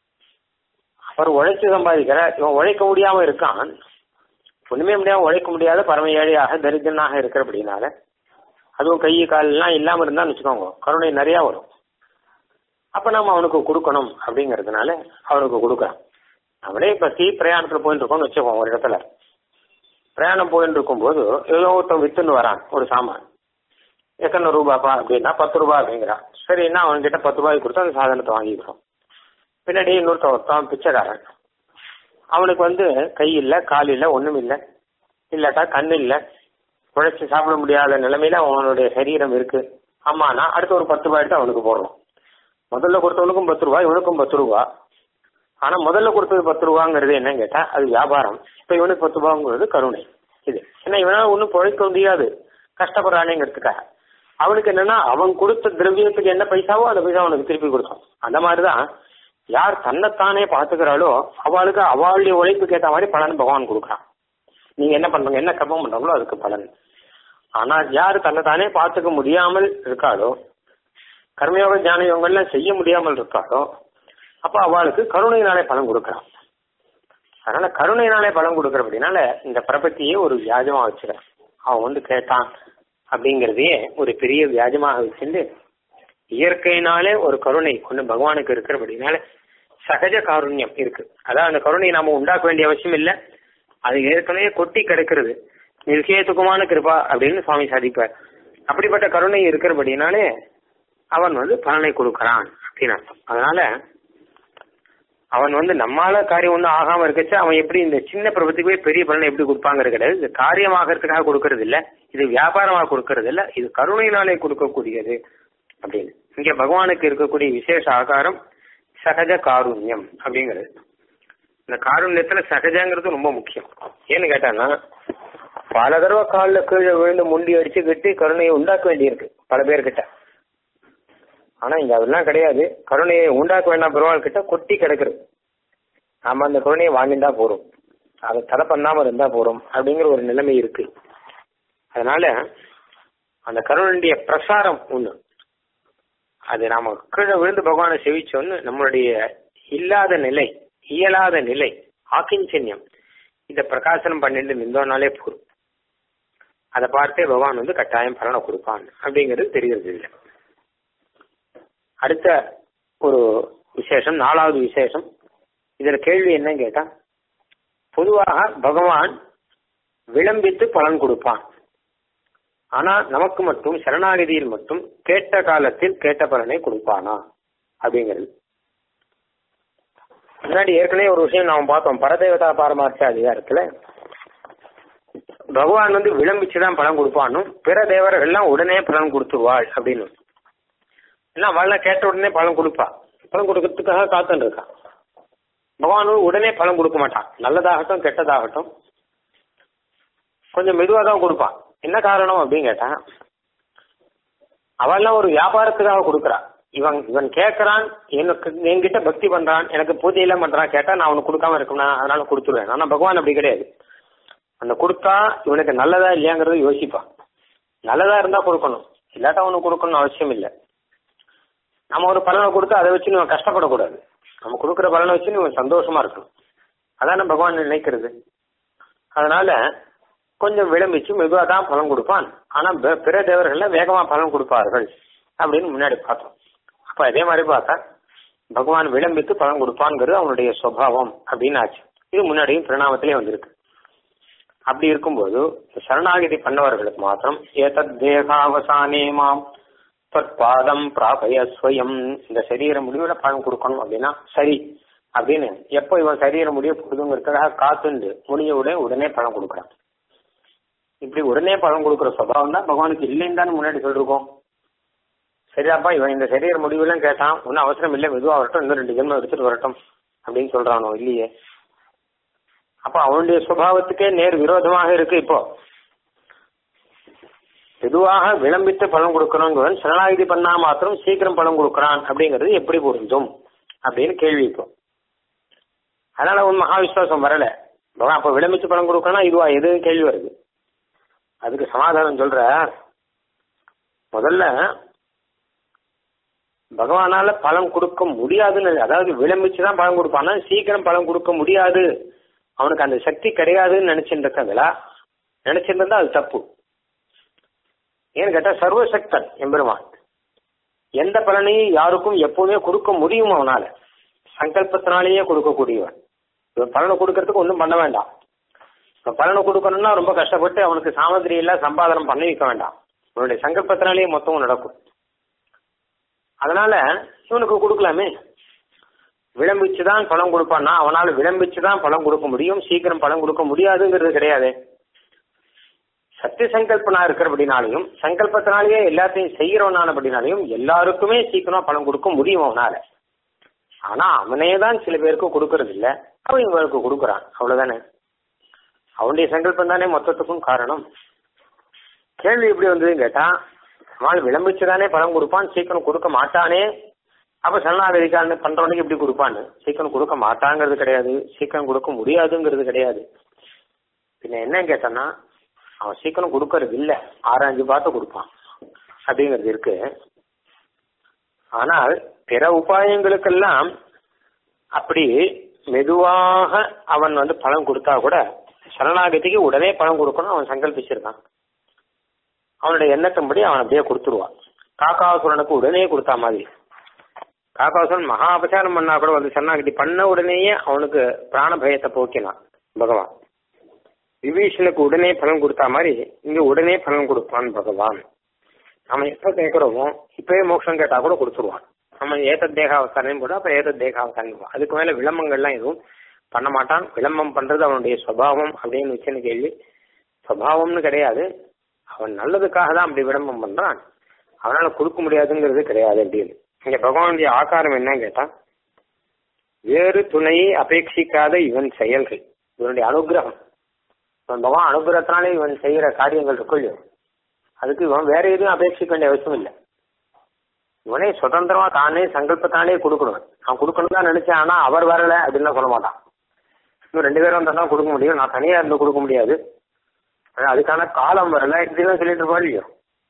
அவர் உழைச்சு சம்பாதிக்கிற இவன் உழைக்க முடியாம இருக்கான் ஒண்ணுமே முடியாம உழைக்க முடியாத பரம ஏழையாக தரித்திரனாக இருக்கிறபடினால அதுவும் கை காலெல்லாம் இல்லாம இருந்தான்னு வச்சுக்கோங்க கருணை நிறைய வரும் அப்ப நம்ம அவனுக்கு கொடுக்கணும் அப்படிங்கறதுனால அவனுக்கு கொடுக்குறான் அவனே இப்ப தீ பிரயாணத்துல போயிட்டு இருக்கோம்னு வச்சுக்கோங்க ஒரு இடத்துல பிரயாணம் போயிட்டு இருக்கும்போது ஏதோ ஒருத்தன் வித்துன்னு வரான் ஒரு சாமான் எத்தனை ரூபாப்பா அப்படின்னா பத்து ரூபாய் அப்படிங்கிறான் சரின்னா அவன்கிட்ட பத்து ரூபாய்க்கு கொடுத்து அந்த சாதனத்தை வாங்கிக்கிறோம் பின்னாடி இன்னொருத்தன் ஒருத்தன் பிச்சைக்காரன் அவனுக்கு வந்து கை இல்ல கால் இல்ல ஒண்ணும் இல்ல இல்லாட்டா கண் இல்ல உழைச்சு சாப்பிட முடியாத நிலைமையில அவனுடைய சரீரம் இருக்கு ஆமானா அடுத்து ஒரு பத்து ரூபாய் எடுத்து அவனுக்கு போடுறோம் முதல்ல கொடுத்தவனுக்கும் பத்து ரூபாய் இவனுக்கும் பத்து ரூபா ஆனா முதல்ல கொடுத்தது பத்து ரூபாங்கிறது என்னன்னு கேட்டா அது வியாபாரம் இப்ப இவனுக்கு பத்து ரூபாங்கிறது கருணை இது ஏன்னா இவனால ஒன்னும் பொழைக்க முடியாது கஷ்டப்படுறானேங்கிறதுக்காக அவனுக்கு என்னன்னா அவன் கொடுத்த திரவியத்துக்கு என்ன பைசாவோ அந்த பைசா அவனுக்கு திருப்பி கொடுத்தான் அந்த மாதிரிதான் யார் தன்னைத்தானே பாத்துக்கிறாளோ அவளுக்கு அவளுடைய உழைப்புக்கு ஏற்ற மாதிரி பலன் பகவான் கொடுக்குறான் நீங்க என்ன பண்றீங்க என்ன கர்மம் பண்றாங்களோ அதுக்கு பலன் ஆனா யார் தன்னைத்தானே பார்த்துக்க முடியாமல் இருக்காளோ கர்மயோக ஞான யோகங்கள்லாம் செய்ய முடியாமல் இருக்காளோ அப்ப அவளுக்கு கருணையினாலே பலன் கொடுக்கறான் அதனால கருணையினாலே பலன் கொடுக்கறபடினால இந்த பிரபத்தியே ஒரு வியாஜமா வச்சுக்கிறான் அவன் வந்து கேட்டான் அப்படிங்கறதையே ஒரு பெரிய வியாஜமாக வச்சுட்டு இயற்கையினாலே ஒரு கருணை ஒண்ணு பகவானுக்கு இருக்கிறபடினால சகஜ காருண்யம் இருக்கு அதான் அந்த கருணையை நாம உண்டாக்க வேண்டிய அவசியம் இல்லை அது ஏற்கனவே கொட்டி கிடக்கிறது நிர்கேதுக்குமான கிருபா அப்படின்னு சுவாமி சாதிப்பார் அப்படிப்பட்ட கருணை இருக்கிறபடினாலே அவன் வந்து பலனை கொடுக்கறான் அப்படின்னு அர்த்தம் அதனால அவன் வந்து நம்மால காரியம் ஒன்றும் ஆகாம இருக்கச்சு அவன் எப்படி இந்த சின்ன பிரபத்துக்கு போய் பெரிய பலனை எப்படி கொடுப்பாங்கிறது கிடையாது இது காரியமாகறதுக்காக கொடுக்கறது இல்ல இது வியாபாரமாக கொடுக்கறது இல்ல இது கருணையினாலே கொடுக்கக்கூடியது அப்படின்னு இங்க பகவானுக்கு இருக்கக்கூடிய விசேஷ ஆகாரம் சகஜ காருண்யம் அப்படிங்கிறது இந்த காருண்யத்துல சகஜங்கிறது ரொம்ப முக்கியம் ஏன்னு கேட்டான்னா பல தடவை காலில் கீழே விழுந்து முண்டி அடிச்சு கட்டி கருணையை உண்டாக்க வேண்டியிருக்கு பல பேர்கிட்ட ஆனா இங்க அதெல்லாம் கிடையாது கருணையை உண்டாக்க வேண்டாம் பெருமாள் கிட்ட கொட்டி கிடக்குறது நாம அந்த கருணையை வாங்கிட்டா போறோம் அதை தடை பண்ணாம இருந்தா போறோம் அப்படிங்கிற ஒரு நிலைமை இருக்கு அதனால அந்த கருணையுடைய பிரசாரம் ஒண்ணு அது நாம கீழே விழுந்து பகவானை செவிச்சோன்னு நம்மளுடைய இல்லாத நிலை இயலாத நிலை ஆக்கிஞ்சன்யம் இத பிரகாசனம் பண்ணிட்டு நின்றோம்னாலே போதும் அதை பார்த்தே பகவான் வந்து கட்டாயம் பலனை கொடுப்பான் அப்படிங்கிறது தெரியறது இல்லை அடுத்த ஒரு விசேஷம் நாலாவது விசேஷம் இதுல கேள்வி என்ன கேட்டா பொதுவாக பகவான் விளம்பித்து பலன் கொடுப்பான் ஆனா நமக்கு மட்டும் சரணாகதியில் மட்டும் கேட்ட காலத்தில் கேட்ட பலனை கொடுப்பானா அப்படிங்கிறது முன்னாடி ஏற்கனவே ஒரு விஷயம் நாம பார்த்தோம் பரதேவதா பாரமார்த்த அதிகாரத்துல பகவான் வந்து விளம்பிச்சுதான் பலன் கொடுப்பானும் பிற தேவர்கள் எல்லாம் உடனே பலன் கொடுத்துருவாள் அப்படின்னு எல்லாம் அவள் கேட்ட உடனே பலன் கொடுப்பா பலன் கொடுக்கறதுக்காக காத்துன்னு இருக்கான் பகவான் உடனே பலன் கொடுக்க மாட்டான் நல்லதாகட்டும் கெட்டதாகட்டும் கொஞ்சம் மெதுவாக தான் கொடுப்பான் என்ன காரணம் அப்படின்னு கேட்டா அவள்லாம் ஒரு வியாபாரத்துக்காக கொடுக்குறா இவன் இவன் கேட்கறான் எனக்கு என்கிட்ட பக்தி பண்றான் எனக்கு பூஜையெல்லாம் பண்றான் கேட்டா நான் அவனுக்கு கொடுக்காம இருக்கணும்னா அதனால கொடுத்துருவேன் ஆனா பகவான் அப்படி கிடையாது அந்த கொடுத்தா இவனுக்கு நல்லதா இல்லையாங்கிறத யோசிப்பான் நல்லதா இருந்தா கொடுக்கணும் இல்லாட்டா அவனுக்கு கொடுக்கணும்னு அவசியம் இல்லை நம்ம ஒரு பலனை கொடுத்து அதை வச்சு நம்ம கஷ்டப்படக்கூடாது நம்ம கொடுக்குற பலனை வச்சு நம்ம சந்தோஷமா இருக்கணும் அதான பகவான் நினைக்கிறது அதனால கொஞ்சம் விளம்பிச்சு மெதுவாக தான் பலன் கொடுப்பான் ஆனா ப- பிற தேவர்கள்ல வேகமா பலன் கொடுப்பார்கள் அப்படின்னு முன்னாடி பார்த்தோம் அப்ப அதே மாதிரி பார்த்தா பகவான் விளம்பித்து பலன் கொடுப்பான்ங்கிறது அவனுடைய சுபாவம் அப்படின்னு ஆச்சு இது முன்னாடியும் பிரணாமத்திலே வந்திருக்கு அப்படி இருக்கும்போது சரணாகதி பண்ணவர்களுக்கு மாத்திரம் ஏதத் தேகாவசானே மாம் பாதம் பிராபய ஸ்வயம் இந்த சரீர முடிவுல பலன் கொடுக்கணும் அப்படின்னா சரி அப்படின்னு எப்போ இவன் சரீர முடிய போடுதுங்கிறதுக்காக காத்துண்டு முடிய உடனே உடனே பலன் கொடுக்குறான் இப்படி உடனே பலன் கொடுக்குற சுபாவம் தான் பகவானுக்கு இல்லைன்னு தானே முன்னாடி சொல்லிருக்கோம் சரியாப்பா இவன் இந்த சரீர முடிவுலாம் கேட்டான் ஒன்றும் அவசரம் இல்லை மெதுவா வரட்டும் இன்னும் ரெண்டு ஜென்மம் எடுத்துட்டு வரட்டும் அப்படின்னு சொல்றானோ இல்லையே அப்ப அவனுடைய சுபாவத்துக்கே நேர் விரோதமாக இருக்கு இப்போ மெதுவாக விளம்பித்து பலன் கொடுக்கணுங்கிறவன் சரணாகிதி பண்ணா மாத்திரம் சீக்கிரம் பலன் கொடுக்கறான் அப்படிங்கிறது எப்படி பொருந்தும் அப்படின்னு கேள்வி இப்போ அதனால உன் மகா விசுவாசம் வரல பகவான் அப்ப விளம்பித்து பலன் கொடுக்கணும் இதுவா எது கேள்வி வருது அதுக்கு சமாதானம் சொல்ற முதல்ல பகவானால பலன் கொடுக்க முடியாதுன்னு அதாவது விளம்பிச்சு தான் பலன் கொடுப்பானா சீக்கிரம் பலன் கொடுக்க முடியாது அவனுக்கு அந்த சக்தி கிடையாதுன்னு நினைச்சிட்டு இருக்காங்களா நினைச்சிட்டு இருந்தா அது தப்பு ஏன்னு கேட்டா சர்வசக்தன் எம்பெருமான் எந்த பலனையும் யாருக்கும் எப்பவுமே கொடுக்க முடியும் அவனால சங்கல்பத்தினாலேயே கொடுக்கக்கூடியவன் இவன் பலனை கொடுக்கறதுக்கு ஒன்றும் பண்ண வேண்டாம் இப்ப பலனை கொடுக்கணும்னா ரொம்ப கஷ்டப்பட்டு அவனுக்கு சாமகிரி எல்லாம் சம்பாதனம் பண்ணி வைக்க வேண்டாம் இவனுடைய சங்கல்பத்தினாலேயே மொத்தமும் நடக்கும் அதனால இவனுக்கு கொடுக்கலாமே விளம்பிச்சு தான் பழம் கொடுப்பான்னா அவனால் விளம்பிச்சு தான் பழம் கொடுக்க முடியும் சீக்கிரம் பழம் கொடுக்க முடியாதுங்கிறது கிடையாது சத்திய சங்கல்பனா இருக்கிறபடினாலையும் சங்கல்பத்தினாலேயே எல்லாத்தையும் செய்யறவனானபடினாலையும் எல்லாருக்குமே சீக்கிரமா பணம் கொடுக்க முடியும் அவனால ஆனா அவனே தான் சில பேருக்கு கொடுக்கறது இல்ல அவன் இவனுக்கு கொடுக்குறான் அவ்வளவுதானே அவனுடைய சங்கல்பம் தானே மொத்தத்துக்கும் காரணம் கேள்வி எப்படி வந்ததுன்னு கேட்டா அவன் விளம்பிச்சுதானே பணம் கொடுப்பான் சீக்கிரம் கொடுக்க மாட்டானே அப்ப சரணாகதிக்கான பண்றவனுக்கு எப்படி கொடுப்பான்னு சீக்கிரம் கொடுக்க மாட்டாங்கிறது கிடையாது சீக்கிரம் கொடுக்க முடியாதுங்கிறது கிடையாது பின்ன என்ன கேட்டான்னா அவன் சீக்கிரம் கொடுக்கறது இல்ல ஆராய்ஞ்சு பார்த்து கொடுப்பான் அப்படிங்கிறது இருக்கு ஆனால் பிற உபாயங்களுக்கெல்லாம் அப்படி மெதுவாக அவன் வந்து பழம் கொடுத்தா கூட சரணாகதிக்கு உடனே பழம் கொடுக்கணும் அவன் சங்கல்பிச்சிருக்கான் அவனுடைய எண்ணத்தின்படி அவன் அப்படியே கொடுத்துருவான் காக்காசுரனுக்கு உடனே கொடுத்தா மாதிரி காக்காசுரன் மகா அபசாரம் பண்ணா கூட வந்து சரணாகதி பண்ண உடனேயே அவனுக்கு பிராண பயத்தை போக்கினான் பகவான் விபீஷனுக்கு உடனே பலன் கொடுத்தா மாதிரி இங்க உடனே பலன் கொடுப்பான் பகவான் நம்ம எப்ப கேட்கிறோமோ இப்பவே மோட்சம் கேட்டா கூட கொடுத்துருவான் நம்ம ஏத்த தேகாவசானம் கூட அப்ப ஏத்த தேகாவசானம் அதுக்கு மேல விளம்பங்கள்லாம் எதுவும் பண்ண மாட்டான் விளம்பம் பண்றது அவனுடைய சுபாவம் அப்படின்னு வச்சுன்னு கேள்வி சுபாவம்னு கிடையாது அவன் நல்லதுக்காக தான் அப்படி விளம்பம் பண்றான் அவனால கொடுக்க முடியாதுங்கிறது கிடையாது அப்படின்னு இங்க பகவானுடைய ஆகாரம் என்னன்னு கேட்டா வேறு துணையை அபேட்சிக்காத இவன் செயல்கள் இவனுடைய அனுகிரகம் இவன் பகவான் அனுகிரகத்தினாலே இவன் செய்யற காரியங்கள் இருக்குல்லையோ அதுக்கு இவன் வேற எதுவும் அபேட்சிக்க வேண்டிய அவசியம் இல்லை இவனே சுதந்திரமா தானே சங்கல்பத்தானே கொடுக்கணும் அவன் கொடுக்கணும் தான் நினைச்சேன் ஆனா அவர் வரல அப்படின்னு சொல்ல மாட்டான் இன்னும் ரெண்டு பேரும் வந்தா தான் கொடுக்க முடியும் நான் தனியா இருந்து கொடுக்க முடியாது அதுக்கான காலம் வரல இப்படிதான் சொல்லிட்டு இருப்பா இல்லையோ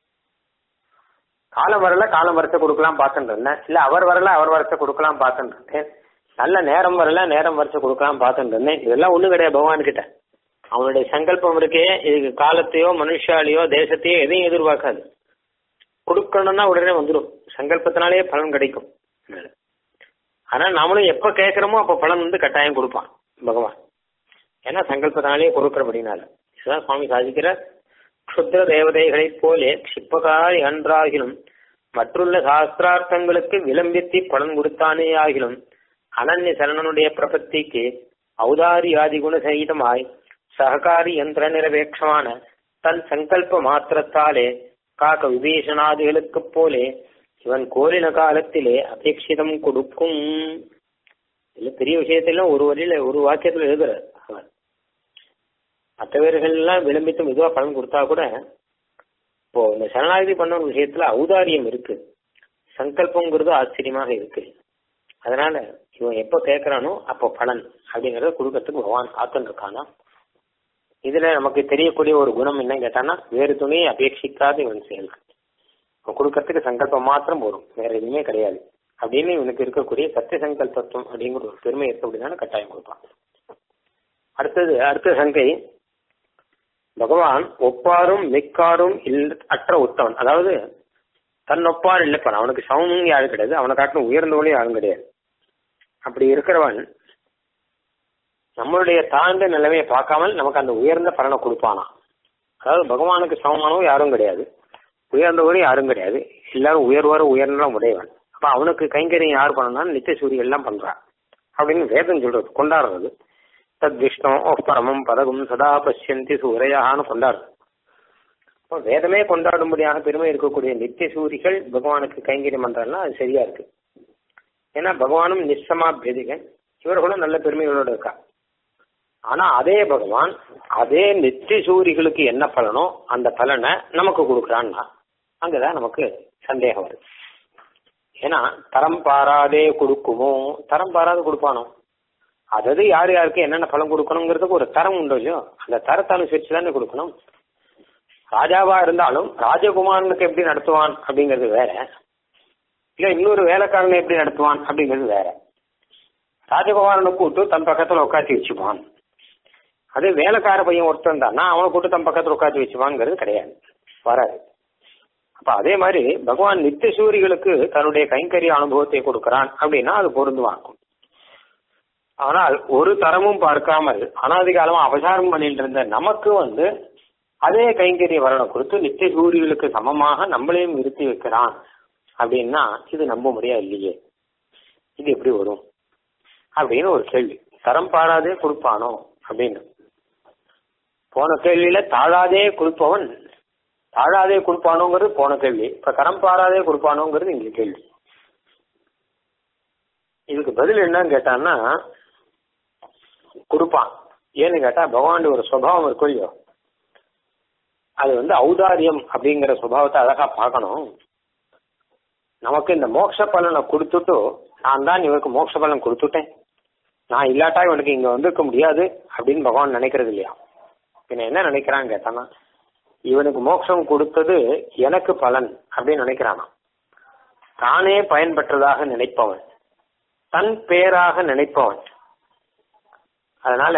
காலம் வரல காலம் வரத்தை கொடுக்கலாம் பார்த்துட்டு இருந்தேன் இல்ல அவர் வரல அவர் வரத்தை கொடுக்கலாம் பார்த்துட்டு இருந்தேன் நல்ல நேரம் வரல நேரம் வரத்தை கொடுக்கலாம் பார்த்துட்டு இருந்தேன் இதெல்லாம் ஒண்ணும் கிடையாது பகவான் கிட்ட அவனுடைய சங்கல்பம் இருக்கே இதுக்கு காலத்தையோ மனுஷாலையோ தேசத்தையோ எதையும் எதிர்பார்க்காது கொடுக்கணும்னா உடனே வந்துடும் சங்கல்பத்தினாலேயே பலன் கிடைக்கும் ஆனா நாமளும் எப்ப கேட்கிறோமோ அப்ப பலன் வந்து கட்டாயம் கொடுப்பான் பகவான் ஏன்னா சங்கல்பத்தினாலேயே கொடுக்கிறபடினால இதுதான் சுவாமி சாதிக்கிற க்ஷுத்ர தேவதைகளைப் போலே க்ஷிப்பகாரி அன்றாகிலும் மற்றுள்ள சாஸ்திரார்த்தங்களுக்கு விளம்பித்து பலன் கொடுத்தானே ஆகிலும் அனன்ய சரணனுடைய பிரபத்திக்கு ஔதாரி ஆதி குண சகிதமாய் சககாரி யந்திர நிரபேட்சமான தன் சங்கல்ப மாத்திரத்தாலே காக்க விபீஷணாதிகளுக்கு போலே இவன் கோரின காலத்திலே அபேட்சிதம் கொடுக்கும் இல்ல பெரிய விஷயத்திலும் ஒரு வழியில ஒரு வாக்கியத்துல எழுதுற அவன் மற்றவர்கள் எல்லாம் விளம்பித்து மெதுவா பலன் கொடுத்தா கூட இப்போ இந்த சரணாகதி பண்ண ஒரு விஷயத்துல ஔதாரியம் இருக்கு சங்கல்பங்கிறது ஆச்சரியமாக இருக்கு அதனால இவன் எப்ப கேட்கறானோ அப்போ பலன் அப்படிங்கறத கொடுக்கறதுக்கு பகவான் காத்துன்னு இருக்கானா இதுல நமக்கு தெரியக்கூடிய ஒரு குணம் என்ன கேட்டானா வேறு துணையை அபேட்சிக்காத இவன் செயல்கள் அவன் கொடுக்கறதுக்கு சங்கல்பம் மாத்திரம் போதும் வேற எதுவுமே கிடையாது அப்படின்னு இவனுக்கு இருக்கக்கூடிய சத்திய சங்கல்பத்துவம் அப்படிங்கிற ஒரு பெருமை இருக்க அப்படின்னா கட்டாயம் கொடுப்பான் அடுத்தது அடுத்த சங்கை பகவான் ஒப்பாரும் மிக்காரும் இல் அற்ற உத்தவன் அதாவது தன் ஒப்பார் இல்லைப்பான் அவனுக்கு சமமும் யாரும் கிடையாது அவனை காட்டிலும் உயர்ந்தவனும் யாரும் கிடையாது அப்படி இருக்கிறவன் நம்மளுடைய தாழ்ந்த நிலைமையை பார்க்காமல் நமக்கு அந்த உயர்ந்த பலனை கொடுப்பானா அதாவது பகவானுக்கு சமமானவும் யாரும் கிடையாது உயர்ந்தவரும் யாரும் கிடையாது எல்லாரும் உயர்வார உயர்ந்த உடையவன் அப்ப அவனுக்கு கைங்கரியம் யார் பண்ணனா நித்திய சூரியன் எல்லாம் பண்றான் அப்படின்னு வேதம் சொல்றது கொண்டாடுறது தத் விஷ்ணு பரமம் பதகும் சதா பசியந்தி சூரையான்னு கொண்டாடுறது அப்போ வேதமே கொண்டாடும்படியாக பெருமை இருக்கக்கூடிய நித்திய சூரிகள் பகவானுக்கு கைங்கரியம் பண்றதுலாம் அது சரியா இருக்கு ஏன்னா பகவானும் நிச்சமா பேதிகன் இவர்களும் நல்ல பெருமைகளோட இருக்கா ஆனா அதே பகவான் அதே நித்திய சூரிகளுக்கு என்ன பலனோ அந்த பலனை நமக்கு கொடுக்குறான்னா அங்கதான் நமக்கு சந்தேகம் வருது ஏன்னா தரம் பாராதே கொடுக்குமோ தரம் பாராது கொடுப்பானோ அதாவது யார் யாருக்கு என்னென்ன பலன் கொடுக்கணுங்கிறதுக்கு ஒரு தரம் உண்டு இல்லையோ அந்த தரத்தை அனுசரிச்சு தானே கொடுக்கணும் ராஜாவா இருந்தாலும் ராஜகுமாரனுக்கு எப்படி நடத்துவான் அப்படிங்கிறது வேற இல்ல இன்னொரு வேலைக்காரனை எப்படி நடத்துவான் அப்படிங்கிறது வேற ராஜகுமாரனை கூட்டு தன் பக்கத்துல உட்காந்து வச்சுப்பான் அதே வேலைக்கார பையன் ஒருத்தன் தானா அவனை கூட்டு தன் பக்கத்துல உட்காந்து வச்சுப்பான்ங்கிறது கிடையாது வராது அப்ப அதே மாதிரி பகவான் நித்திய சூரிகளுக்கு தன்னுடைய கைங்கரிய அனுபவத்தை கொடுக்கிறான் அப்படின்னா அது பொருந்துவாக்கும் ஆனால் ஒரு தரமும் பார்க்காமல் அனாதி காலமா அபசாரம் பண்ணிட்டு இருந்த நமக்கு வந்து அதே கைங்கரிய வரனை கொடுத்து நித்திய சூரியர்களுக்கு சமமாக நம்மளையும் நிறுத்தி வைக்கிறான் அப்படின்னா இது நம்ப முடியா இல்லையே இது எப்படி வரும் அப்படின்னு ஒரு கேள்வி தரம் பாராதே கொடுப்பானோ அப்படின்னு போன கேள்வியில தாழாதே கொடுப்பவன் தாழாதே கொடுப்பானோங்கிறது போன கேள்வி இப்ப தரம் பாராதே கொடுப்பானோங்கிறது இங்க கேள்வி இதுக்கு பதில் என்னன்னு கேட்டான்னா கொடுப்பான் ஏன்னு கேட்டா பகவான் ஒரு சுபாவம் இருக்கும் இல்லையோ அது வந்து ஔதாரியம் அப்படிங்கிற சுபாவத்தை அழகா பார்க்கணும் நமக்கு இந்த மோட்ச பலனை கொடுத்துட்டு நான் தான் இவருக்கு மோட்ச பலன் கொடுத்துட்டேன் நான் இல்லாட்டா இவனுக்கு இங்க வந்திருக்க முடியாது அப்படின்னு பகவான் நினைக்கிறது இல்லையா பின்ன என்ன நினைக்கிறான்னு கேட்டானா இவனுக்கு மோட்சம் கொடுத்தது எனக்கு பலன் அப்படின்னு நினைக்கிறானா தானே பயன்பெற்றதாக நினைப்பவன் தன் பேராக நினைப்பவன் அதனால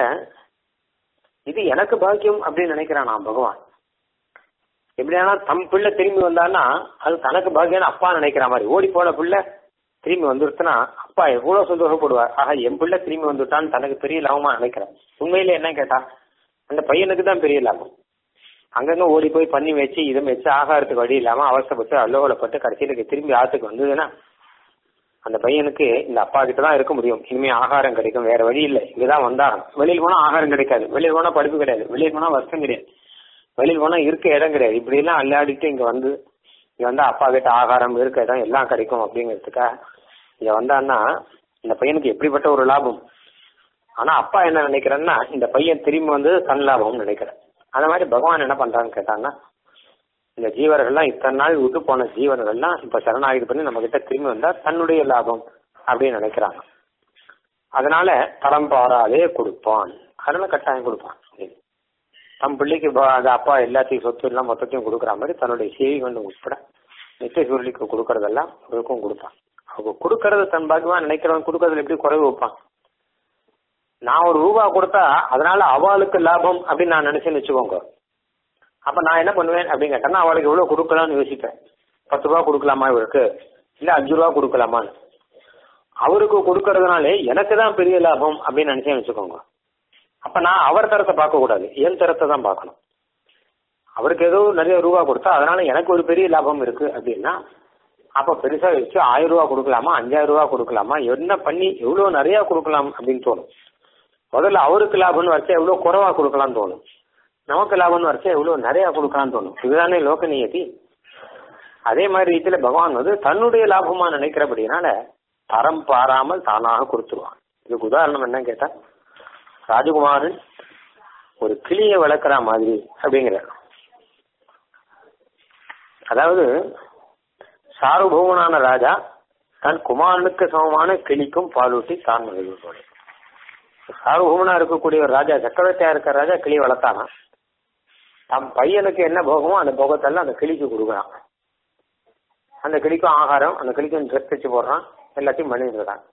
இது எனக்கு பாக்கியம் அப்படின்னு நினைக்கிறானா பகவான் எப்படியானா தம் பிள்ளை திரும்பி வந்தான்னா அது தனக்கு பாக்கியம் அப்பா நினைக்கிற மாதிரி ஓடி போன பிள்ளை திரும்பி வந்துருச்சுன்னா அப்பா எவ்வளவு சந்தோஷப்படுவார் ஆக என் பிள்ளை திரும்பி வந்துட்டான்னு தனக்கு பெரிய லாபமா நினைக்கிறேன் உண்மையில என்ன கேட்டா அந்த பையனுக்கு தான் பெரிய லாபம் அங்கங்க ஓடி போய் பண்ணி வச்சு இதை வச்சு ஆகாரத்துக்கு வழி இல்லாம அவசரப்பட்டு அல்லோகலப்பட்டு கடைசியில திரும்பி ஆத்துக்கு வந்ததுன்னா அந்த பையனுக்கு இந்த அப்பா கிட்ட தான் இருக்க முடியும் இனிமே ஆகாரம் கிடைக்கும் வேற வழி இல்லை இங்கதான் வந்தாகணும் வெளியில் போனா ஆகாரம் கிடைக்காது வெளியில் போனா படிப்பு கிடையாது வெளியில் போனா வருஷம் கிடையாது வெளியில் போனா இருக்க இடம் கிடையாது இப்படி எல்லாம் அல்லாடிட்டு இங்க வந்து இங்க வந்து அப்பா கிட்ட ஆகாரம் இருக்க இடம் எல்லாம் கிடைக்கும் அப்படிங்கிறதுக்காக இங்க வந்தான்னா இந்த பையனுக்கு எப்படிப்பட்ட ஒரு லாபம் ஆனா அப்பா என்ன நினைக்கிறேன்னா இந்த பையன் திரும்பி வந்து தன் லாபம்னு நினைக்கிறேன் அந்த மாதிரி பகவான் என்ன பண்றான்னு கேட்டான்னா இந்த ஜீவர்கள்லாம் இத்தனை நாள் விட்டு போன ஜீவர்கள்லாம் இப்ப சரணாகிது பண்ணி நம்ம கிட்ட திரும்பி வந்தா தன்னுடைய லாபம் அப்படின்னு நினைக்கிறாங்க அதனால தரம் பாராதே கொடுப்பான் அதனால கட்டாயம் கொடுப்பான் தம் பிள்ளைக்கு அந்த அப்பா எல்லாத்தையும் சொத்து எல்லாம் மொத்தத்தையும் கொடுக்குற மாதிரி தன்னுடைய சேவை கொண்டு உட்பட நித்திய சூரியலுக்கு கொடுக்கறதெல்லாம் அவருக்கும் கொடுப்பான் அவங்க கொடுக்கறது தன் பாக்கியமா நினைக்கிறவன் கொடுக்கறதுல எப்படி குறைவு வைப்பான் நான் ஒரு ரூபா கொடுத்தா அதனால அவளுக்கு லாபம் அப்படின்னு நான் நினைச்சேன்னு வச்சுக்கோங்க அப்ப நான் என்ன பண்ணுவேன் அப்படின்னு கேட்டேன்னா அவளுக்கு எவ்வளவு கொடுக்கலாம்னு யோசிப்பேன் பத்து ரூபா கொடுக்கலாமா இவருக்கு இல்ல அஞ்சு ரூபா கொடுக்கலாமான்னு அவருக்கு கொடுக்கறதுனாலே எனக்கு தான் பெரிய லாபம் அப்படின்னு நினைச்சேன்னு வச்சுக்கோங்க அப்ப நான் அவர் தரத்தை பார்க்க கூடாது என் தரத்தை தான் பார்க்கணும் அவருக்கு ஏதோ நிறைய ரூபா கொடுத்தா அதனால எனக்கு ஒரு பெரிய லாபம் இருக்கு அப்படின்னா அப்ப பெருசா வச்சு ஆயிரம் ரூபா கொடுக்கலாமா அஞ்சாயிரம் ரூபா கொடுக்கலாமா என்ன பண்ணி எவ்வளவு நிறைய கொடுக்கலாம் அப்படின்னு தோணும் முதல்ல அவருக்கு லாபம்னு வச்சா எவ்வளவு குறைவா கொடுக்கலாம்னு தோணும் நமக்கு லாபம்னு வச்சா எவ்வளவு நிறைய கொடுக்கலாம்னு தோணும் இதுதானே லோக நியதி அதே மாதிரி ரீதியில பகவான் வந்து தன்னுடைய லாபமா நினைக்கிறபடினால தரம் பாராமல் தானாக கொடுத்துருவான் இதுக்கு உதாரணம் என்ன கேட்டா ராஜகுமாரன் ஒரு கிளியை வளர்க்குற மாதிரி அப்படிங்கிற அதாவது சார்வபௌமனான ராஜா தன் குமாரனுக்கு சமமான கிளிக்கும் பாலூட்டி தான் மகிழ்வோடு சார்வபௌமனா இருக்கக்கூடிய ஒரு ராஜா சக்கரவர்த்தியா இருக்கிற ராஜா கிளி வளர்த்தானா தம் பையனுக்கு என்ன போகமோ அந்த போகத்தெல்லாம் அந்த கிளிக்கு கொடுக்குறான் அந்த கிளிக்கும் ஆகாரம் அந்த கிளிக்கும் ட்ரெஸ் தைச்சு போடுறான் எல்லாத்தையும் பண்ணிட்டு இருக்கான்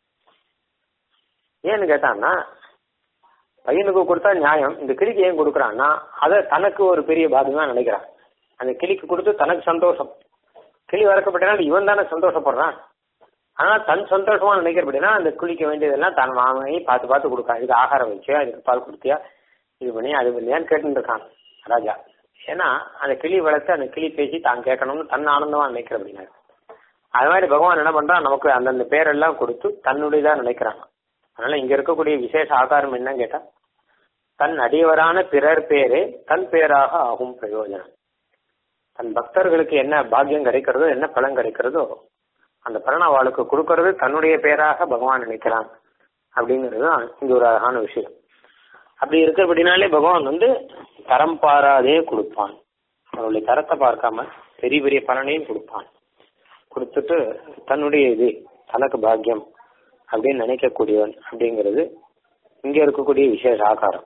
ஏன்னு கேட்டான்னா பையனுக்கு கொடுத்தா நியாயம் இந்த கிளிக்கு ஏன் கொடுக்குறான்னா அதை தனக்கு ஒரு பெரிய பாதமா நினைக்கிறான் அந்த கிளிக்கு கொடுத்து தனக்கு சந்தோஷம் கிளி வளர்க்கப்பட்டனால இவன் தானே சந்தோஷப்படுறான் ஆனா தன் சந்தோஷமா நினைக்கிறபடினா அந்த கிளிக்க வேண்டியதெல்லாம் தன் வாங்கி பார்த்து பார்த்து கொடுக்கான் இதுக்கு ஆகாரம் வச்சியா இதுக்கு பால் கொடுத்தியா இது பண்ணி அது பண்ணியான்னு கேட்டுட்டு இருக்கான் ராஜா ஏன்னா அந்த கிளி வளர்த்து அந்த கிளி பேசி தான் கேட்கணும்னு தன் ஆனந்தமா நினைக்கிற அப்படின்னா அது மாதிரி பகவான் என்ன பண்றான் நமக்கு அந்தந்த பேரெல்லாம் கொடுத்து தன்னுடையதா நினைக்கிறான் அதனால இங்க இருக்கக்கூடிய விசேஷ ஆகாரம் என்னன்னு கேட்டா தன் அடியவரான பிறர் பேரே தன் பேராக ஆகும் பிரயோஜனம் தன் பக்தர்களுக்கு என்ன பாக்கியம் கிடைக்கிறதோ என்ன பலன் கிடைக்கிறதோ அந்த பலன் அவளுக்கு கொடுக்கறது தன்னுடைய பேராக பகவான் நினைக்கிறான் அப்படிங்கிறது தான் இங்க ஒரு அழகான விஷயம் அப்படி இருக்கிறபடினாலே பகவான் வந்து தரம் பாராதே கொடுப்பான் அவருடைய தரத்தை பார்க்காம பெரிய பெரிய பலனையும் கொடுப்பான் கொடுத்துட்டு தன்னுடைய இது தனக்கு பாக்கியம் அப்படின்னு நினைக்கக்கூடியவன் அப்படிங்கிறது இங்க இருக்கக்கூடிய விசேஷ ஆகாரம்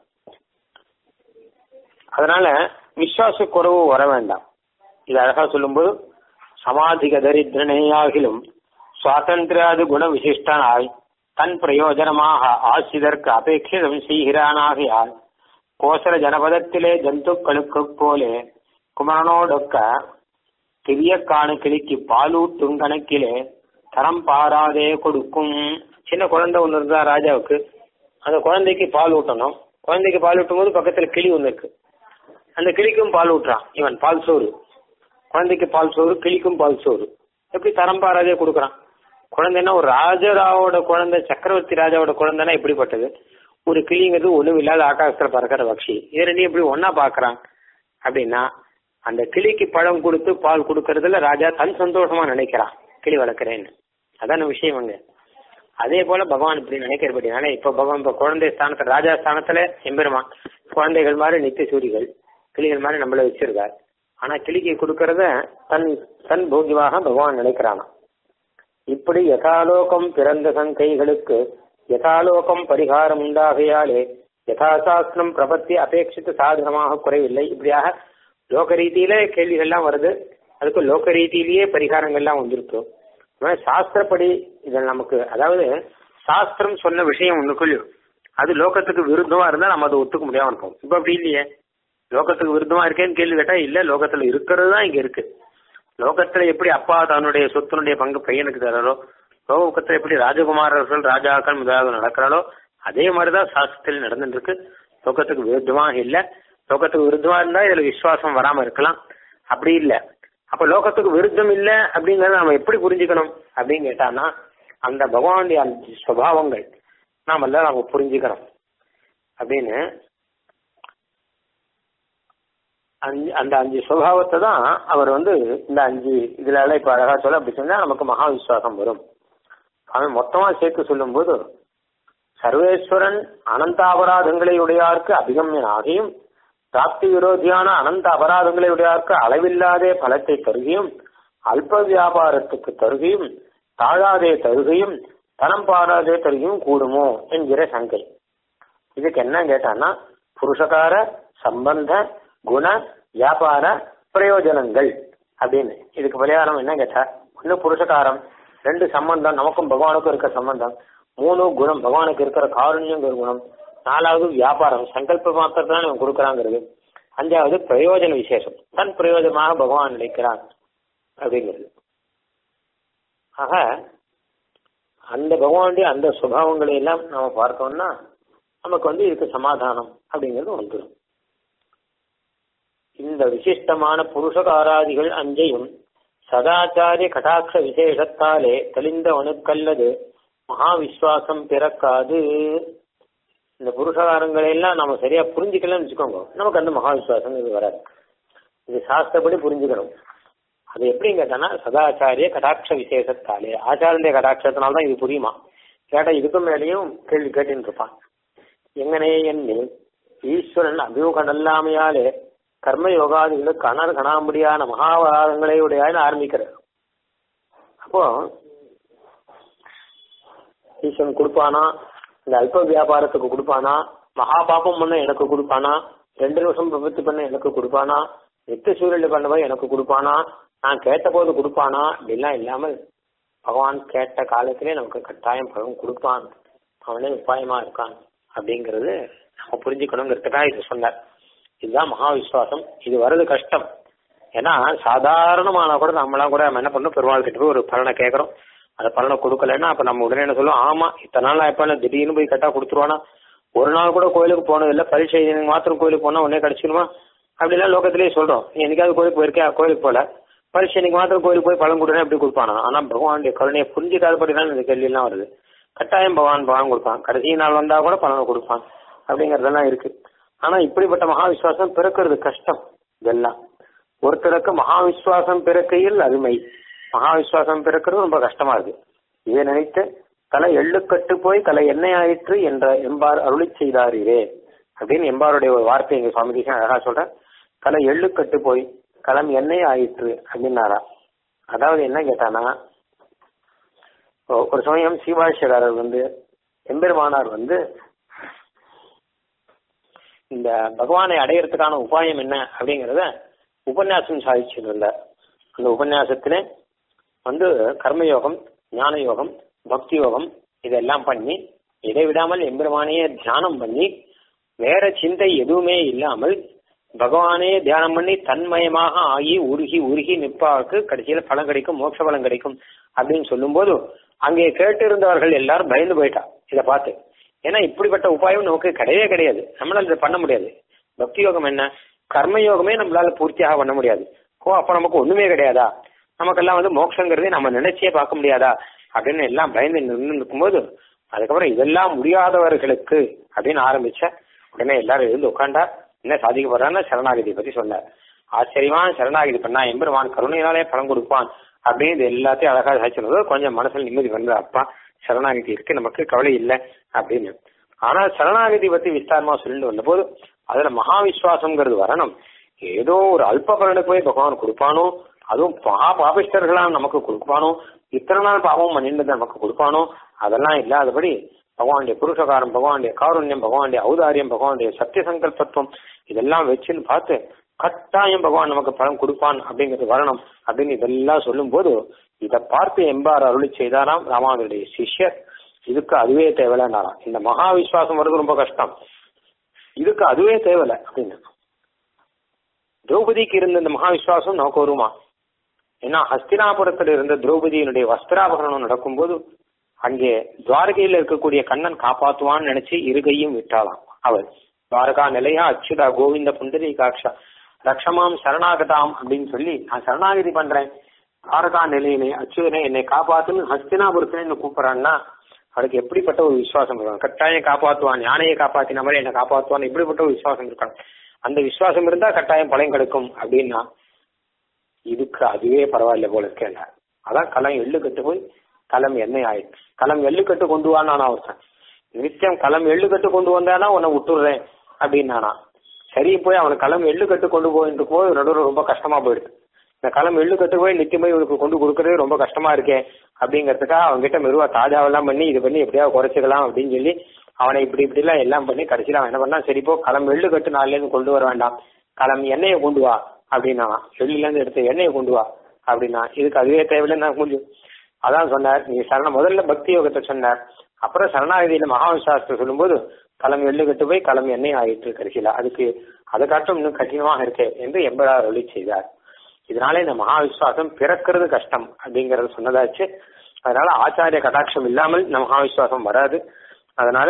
அதனால விசுவாச குறைவு வர வேண்டாம் இது அழகா சொல்லும்போது சமாதிக தரித்திரனையாகிலும் சுவாதந்திராது குண விசிஷ்டனாய் தன் பிரயோஜனமாக ஆசிதற்கு அபேட்சிதம் செய்கிறானாகியால் கோசர ஜனபதத்திலே ஜந்துக்களுக்கு போலே குமரனோடொக்க திவ்யக்காணு கிளிக்கு பாலூட்டும் கணக்கிலே தரம் பாராதே கொடுக்கும் சின்ன குழந்தை ஒன்று இருந்தா ராஜாவுக்கு அந்த குழந்தைக்கு பால் ஊட்டணும் குழந்தைக்கு பால் ஊட்டும் போது பக்கத்துல கிளி ஒன்று இருக்கு அந்த கிளிக்கும் பால் ஊட்டுறான் இவன் பால் சோறு குழந்தைக்கு பால் சோறு கிளிக்கும் பால் சோறு எப்படி தரம் பாராதே கொடுக்குறான் குழந்தைன்னா ஒரு ராஜராவோட குழந்தை சக்கரவர்த்தி ராஜாவோட குழந்தைன்னா எப்படிப்பட்டது ஒரு கிளிங்கிறது ஒண்ணும் இல்லாத ஆகாசத்துல பறக்கிற பக்ஷி இது ரெண்டையும் எப்படி ஒன்னா பாக்குறான் அப்படின்னா அந்த கிளிக்கு பழம் கொடுத்து பால் கொடுக்கறதுல ராஜா தன் சந்தோஷமா நினைக்கிறான் கிளி வளர்க்குறேன்னு அதான விஷயம் அங்க அதே போல பகவான் இப்படி நினைக்கிறபடினால இப்ப பகவான் இப்ப குழந்தை ஸ்தானத்துல ராஜா ஸ்தானத்துல எம்பெருமான் குழந்தைகள் மாதிரி நித்திய சூரிகள் கிளிகள் மாதிரி நம்மள வச்சிருக்கார் ஆனா கிளிக்கு கொடுக்கறத தன் தன் போகியமாக பகவான் நினைக்கிறானா இப்படி யதாலோகம் பிறந்த சங்கைகளுக்கு யதாலோகம் பரிகாரம் உண்டாகையாலே யதாசாஸ்திரம் பிரபத்தி அபேட்சித்து சாதனமாக குறைவில்லை இப்படியாக லோக ரீதியில கேள்விகள்லாம் வருது அதுக்கு லோக ரீதியிலேயே பரிகாரங்கள்லாம் வந்திருக்கு சாஸ்திரப்படி இது நமக்கு அதாவது சாஸ்திரம் சொன்ன விஷயம் ஒண்ணுக்குள் அது லோகத்துக்கு விருத்தமா இருந்தா நம்ம அதை ஒத்துக்க முடியாம இருப்போம் இப்ப அப்படி இல்லையே லோகத்துக்கு விருத்தமா இருக்கேன்னு கேள்வி கேட்டா இல்ல லோகத்துல இருக்கிறது தான் இங்க இருக்கு லோகத்துல எப்படி அப்பா தன்னுடைய சொத்தினுடைய பங்கு பையனுக்கு தராரோ லோகத்துல எப்படி ராஜகுமாரர்கள் ராஜாக்கள் முதலாக நடக்கிறாரோ அதே மாதிரிதான் சாஸ்திரத்தில் நடந்துட்டு இருக்கு லோகத்துக்கு விருத்தமாக இல்ல லோகத்துக்கு விருத்தமா இருந்தா இதுல விசுவாசம் வராம இருக்கலாம் அப்படி இல்ல அப்ப லோகத்துக்கு விருத்தம் இல்ல அப்படிங்கறத நம்ம எப்படி புரிஞ்சுக்கணும் அப்படின்னு கேட்டான்னா அந்த பகவானுடைய அந்த சுவாவங்கள் நாம எல்லாம் நம்ம புரிஞ்சுக்கணும் அப்படின்னு அஞ்சு அந்த அஞ்சு சுபாவத்தை தான் அவர் வந்து இந்த அஞ்சு இதுல எல்லாம் இப்ப அழகா சொல்ல அப்படி சொன்னா நமக்கு மகா விசுவாசம் வரும் அவன் மொத்தமா சேர்த்து சொல்லும்போது சர்வேஸ்வரன் அனந்த அபராதங்களை உடையார்க்கு அபிகம்யன் ஆகியும் பிராப்தி விரோதியான அனந்த அபராதங்களை உடையார்க்கு அளவில்லாதே பலத்தை தருகையும் அல்ப வியாபாரத்துக்கு தருகையும் தாழாதே தருகையும் தனம் பாராதே தருகையும் கூடுமோ என்கிற சங்கை இதுக்கு என்ன கேட்டான்னா புருஷகார சம்பந்த குண வியாபார பிரயோஜனங்கள் அப்படின்னு இதுக்கு பரிகாரம் என்ன கேட்டா ஒன்னு புருஷகாரம் ரெண்டு சம்பந்தம் நமக்கும் பகவானுக்கும் இருக்க சம்பந்தம் மூணு குணம் பகவானுக்கு இருக்கிற காருண்யங்கிற குணம் நாலாவது வியாபாரம் சங்கல்ப மாத்திரத்தான் இவன் கொடுக்குறாங்கிறது அஞ்சாவது பிரயோஜன விசேஷம் தன் பிரயோஜனமாக பகவான் நினைக்கிறான் அப்படிங்கிறது ஆக அந்த பகவானுடைய அந்த சுபாவங்களை எல்லாம் நாம பார்த்தோம்னா நமக்கு வந்து இதுக்கு சமாதானம் அப்படிங்கிறது வந்துடும் இந்த விசிஷ்டமான புருஷகாராதிகள் அஞ்சையும் சதாச்சாரிய கடாட்ச விசேஷத்தாலே தெளிந்தவனுக்கல்லது மகா விஸ்வாசம் பிறக்காது இந்த புருஷகாரங்களை எல்லாம் நம்ம சரியா புரிஞ்சுக்கலன்னு வச்சுக்கோங்க நமக்கு அந்த மகா விஸ்வாசம் இது வராது இது சாஸ்திரப்படி புரிஞ்சுக்கணும் அது எப்படின்னு கேட்டானா சதாச்சாரிய கடாட்ச விசேஷத்தாலே ஆச்சாரிய கடாட்சத்தினால தான் இது புரியுமா கேட்டா இதுக்கும் மேலேயும் கேள்வி கேட்டுன்னு இருப்பான் எங்கனே என்ன ஈஸ்வரன் அபிமுகம் அல்லாமையாலே கர்ம யோகாதிகளுக்கு கணர் கணாம்படியான மகாவராதங்களை உடையான்னு ஆரம்பிக்கிறார் அப்போ ஈஸ்வரன் கொடுப்பானா இந்த அல்ப வியாபாரத்துக்கு கொடுப்பானா மகா பாப்பம் பண்ண எனக்கு கொடுப்பானா ரெண்டு நிமிஷம் விபத்து பண்ண எனக்கு கொடுப்பானா நித்த சூழல் பண்ணவன் எனக்கு கொடுப்பானா நான் கேட்ட போது கொடுப்பானா அப்படிலாம் இல்லாமல் பகவான் கேட்ட காலத்திலே நமக்கு கட்டாயம் பலன் கொடுப்பான் அவனே உபாயமா இருக்கான் அப்படிங்கிறது நம்ம புரிஞ்சுக்கணுங்கிறதுக்காக இது சொன்னார் இதுதான் மகா விசுவாசம் இது வர்றது கஷ்டம் ஏன்னா சாதாரணமான கூட நம்மளாம் கூட நம்ம என்ன பண்ணோம் பெருமாள் கிட்ட போய் ஒரு பலனை கேட்கறோம் அந்த பலனை கொடுக்கலன்னா அப்ப நம்ம உடனே என்ன சொல்லுவோம் ஆமா இத்தனை நாள் எப்ப திடீர்னு போய் கட்டா கொடுத்துருவானா ஒரு நாள் கூட கோயிலுக்கு போனது இல்ல பரீட்சை எழுதி மாத்திரம் கோயிலுக்கு போனா உடனே கிடைச்சிருமா அப்படிலாம் லோகத்திலேயே சொல்றோம் நீ என்னைக்காவது கோயிலுக்கு போயிருக்கா கோயிலுக்கு போல பரீட்சை இன்னைக்கு மாத்திரம் கோயிலுக்கு போய் பலன் கொடுறேன் எப்படி கொடுப்பானா ஆனா பகவானுடைய கருணையை புரிஞ்சுக்காதபடி தான் இந்த கேள்வி எல்லாம் வருது கட்டாயம் பகவான் பகவான் கொடுப்பான் கடைசி நாள் வந்தா கூட பலனை கொடுப்பான் அப்படிங்கறதெல்லாம் இருக்கு ஆனா இப்படிப்பட்ட மகா விசுவாசம் பிறக்கிறது கஷ்டம் இதெல்லாம் ஒருத்தருக்கு மகா விசுவாசம் பிறக்கையில் அருமை மகா விசுவாசம் பிறக்கிறது ரொம்ப கஷ்டமா இருக்கு இதை நினைத்து தலை எள்ளுக்கட்டு போய் தலை எண்ணெய் ஆயிற்று என்ற எம்பார் அருளி செய்தாரே அப்படின்னு எம்பாருடைய ஒரு வார்த்தை எங்க சுவாமி தேசியம் அழகா சொல்ற தலை எள்ளுக்கட்டு போய் களம் எண்ணெய் ஆயிற்று அப்படின்னாரா அதாவது என்ன கேட்டானா ஒ- ஒரு சமயம் சீவாஷ்யகாரர் வந்து எம்பெருமானார் வந்து இந்த பகவானை அடையறதுக்கான உபாயம் என்ன அப்படிங்கறத உபன்யாசம் சாதிச்சுட்டு இருந்தார் அந்த உபன்யாசத்திலே வந்து கர்மயோகம் ஞான யோகம் பக்தி யோகம் இதெல்லாம் பண்ணி இதை விடாமல் எம்பெருமானையே தியானம் பண்ணி வேற சிந்தை எதுவுமே இல்லாமல் பகவானே தியானம் பண்ணி தன்மயமாக ஆகி உருகி உருகி நிற்பாருக்கு கடைசியில பலன் கிடைக்கும் மோட்ச பலன் கிடைக்கும் அப்படின்னு சொல்லும்போது அங்கே கேட்டிருந்தவர்கள் எல்லாரும் பயந்து போயிட்டா இதை பார்த்து ஏன்னா இப்படிப்பட்ட உபாயம் நமக்கு கிடையவே கிடையாது நம்மளால இதை பண்ண முடியாது பக்தி யோகம் என்ன கர்ம யோகமே நம்மளால பூர்த்தியாக பண்ண முடியாது ஓ அப்ப நமக்கு ஒண்ணுமே கிடையாதா நமக்கெல்லாம் வந்து மோட்சங்கிறதே நம்ம நினைச்சே பார்க்க முடியாதா அப்படின்னு எல்லாம் பயந்து நின்று இருக்கும்போது அதுக்கப்புறம் இதெல்லாம் முடியாதவர்களுக்கு அப்படின்னு ஆரம்பிச்ச உடனே எல்லாரும் எழுந்து உட்காண்டா என்ன சாதிக்க போறான்னு சரணாகதி பத்தி சொன்னார் ஆச்சரியமான சரணாகதி பண்ணா எம்பெருமான் கருணையினாலே பலன் கொடுப்பான் அப்படின்னு இது எல்லாத்தையும் அழகா சாய்ச்சிருந்தது கொஞ்சம் மனசுல நிம்மதி வந்து அப்பா சரணாகதி இருக்கு நமக்கு கவலை இல்லை அப்படின்னு ஆனா சரணாகதி பத்தி விஸ்தாரமா சொல்லிட்டு வந்தபோது அதுல மகா விசுவாசம்ங்கிறது வரணும் ஏதோ ஒரு அல்ப பலனுக்கு போய் பகவான் கொடுப்பானோ அதுவும் மகா பாபிஷ்டர்களா நமக்கு கொடுப்பானோ இத்தனை நாள் பாவம் பண்ணிட்டு நமக்கு கொடுப்பானோ அதெல்லாம் இல்லாதபடி பகவானுடைய புருஷகாரம் பகவானுடைய காருண்யம் பகவானுடைய ஔதாரியம் பகவானுடைய சத்திய சங்கல்பத்துவம் இதெல்லாம் வச்சுன்னு பார்த்து கட்டாயம் பகவான் நமக்கு பலன் கொடுப்பான் அப்படிங்கிறது வரணும் அப்படின்னு இதெல்லாம் சொல்லும் போது இதை பார்த்து எம்பார் அருளி செய்தாராம் ராமானுடைய சிஷ்யர் இதுக்கு அதுவே தேவையில்லைன்னாராம் இந்த மகா விசுவாசம் வர்றது ரொம்ப கஷ்டம் இதுக்கு அதுவே தேவையில்லை அப்படின்னு திரௌபதிக்கு இருந்த இந்த மகா விசுவாசம் நமக்கு வருமா ஏன்னா ஹஸ்தினாபுரத்தில் இருந்த திரௌபதியினுடைய வஸ்திராபகரணம் நடக்கும்போது அங்கே துவாரகையில் இருக்கக்கூடிய கண்ணன் காப்பாத்துவான்னு நினைச்சு இருகையும் விட்டாளாம் அவள் துவாரகா நிலையா அச்சுதா கோவிந்த புண்டரி காட்சா ரக்ஷமாம் சரணாகதாம் அப்படின்னு சொல்லி நான் சரணாகதி பண்றேன் துவாரகா நிலையிலே அச்சுதனே என்னை காப்பாத்துன்னு ஹஸ்தினாபுரத்துல என்ன கூப்பிடறான்னா அவளுக்கு எப்படிப்பட்ட ஒரு விசுவாசம் இருக்கணும் கட்டாயம் காப்பாத்துவான் யானையை காப்பாத்தின மாதிரி என்ன காப்பாத்துவான் இப்படிப்பட்ட ஒரு விசுவாசம் இருக்கணும் அந்த விசுவாசம் இருந்தா கட்டாயம் பலன் கிடைக்கும் அப்படின்னா இதுக்கு அதுவே பரவாயில்ல போல இருக்கேன் அதான் களம் எள்ளு கட்டு போய் களம் எண்ணெய் ஆயிடுச்சு களம் எள்ளு கட்டு கொண்டு வானா நான் ஒருத்தன் நித்தியம் களம் எள்ளு கட்டு கொண்டு வந்தானா உன்னை விட்டுடுறேன் அப்படின்னானா சரி போய் அவனை களம் எள்ளு கட்டு கொண்டு போயிட்டு போய் நடுவில் ரொம்ப கஷ்டமா போயிடுது இந்த களம் எள்ளு கட்டு போய் நித்தியம் போய் இவனுக்கு கொண்டு கொடுக்கறது ரொம்ப கஷ்டமா இருக்கே அப்படிங்கறதுக்காக அவங்க கிட்ட மெதுவா தாஜாவெல்லாம் பண்ணி இது பண்ணி எப்படியாவது குறைச்சிக்கலாம் அப்படின்னு சொல்லி அவனை இப்படி இப்படி எல்லாம் எல்லாம் பண்ணி கடைசியில அவன் என்ன பண்ணா சரி போ களம் எள்ளு கட்டு நாலுல இருந்து கொண்டு வர வேண்டாம் களம் எண்ணெயை கொண்டு வா அப்படின்னா எள்ளுல இருந்து எடுத்து எண்ணெயை கொண்டு வா அப்படின்னா இதுக்கு அதுவே தேவையில்லை நான் முடியும் அதான் சொன்னார் நீ சரண முதல்ல பக்தி யோகத்தை சொன்னார் அப்புறம் சரணாகதியில மகாவிசாசத்தை சொல்லும்போது களம் எள்ளு கட்டு போய் களம் எண்ணெய் ஆயிற்று கடைசியில அதுக்கு அதை காட்டும் இன்னும் கடினமாக இருக்கே என்று எம்பரார் ஒளி செய்தார் இதனால இந்த மகா விசுவாசம் பிறக்கிறது கஷ்டம் அப்படிங்கறது சொன்னதாச்சு அதனால ஆச்சாரிய கடாட்சம் இல்லாமல் இந்த மகா விசுவாசம் வராது அதனால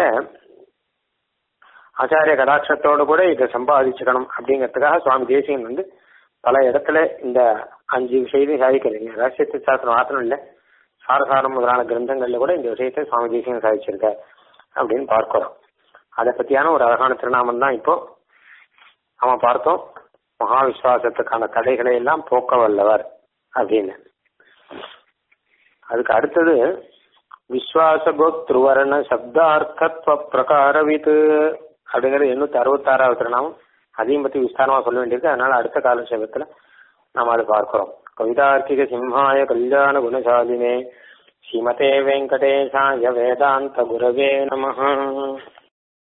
ஆச்சாரிய கடாட்சத்தோடு கூட இதை சம்பாதிச்சுக்கணும் அப்படிங்கிறதுக்காக சுவாமி தேசியன் வந்து பல இடத்துல இந்த அஞ்சு விஷயத்தையும் சாதிக்கிறீங்க ரகசியத்து சாஸ்திரம் மாத்திரம் இல்லை சாரசாரம் முதலான கிரந்தங்கள்ல கூட இந்த விஷயத்தை சுவாமி தேசியம் சாதிச்சிருக்க அப்படின்னு பார்க்கிறோம் அதை பத்தியான ஒரு அழகான திருநாமம் தான் இப்போ அவன் பார்த்தோம் மகா விசுவாசத்துக்கான தடைகளை எல்லாம் போக்க வல்லவர் அப்படின்னு அதுக்கு அடுத்தது விஸ்வாச கோத்ருவர்ண சப்தார்த்தத்வ பிரகாரவித் அப்படிங்கிறது எண்ணூத்தி அறுபத்தாறாவது திருநாமம் அதையும் பத்தி விஸ்தாரமா சொல்ல வேண்டியிருக்கு அதனால அடுத்த கால சேவத்துல நாம் அதை பார்க்கிறோம் கவிதார்க்கிக சிம்ஹாய கல்யாண குணசாலினே ஸ்ரீமதே வெங்கடேசாய வேதாந்த குரவே நமஹ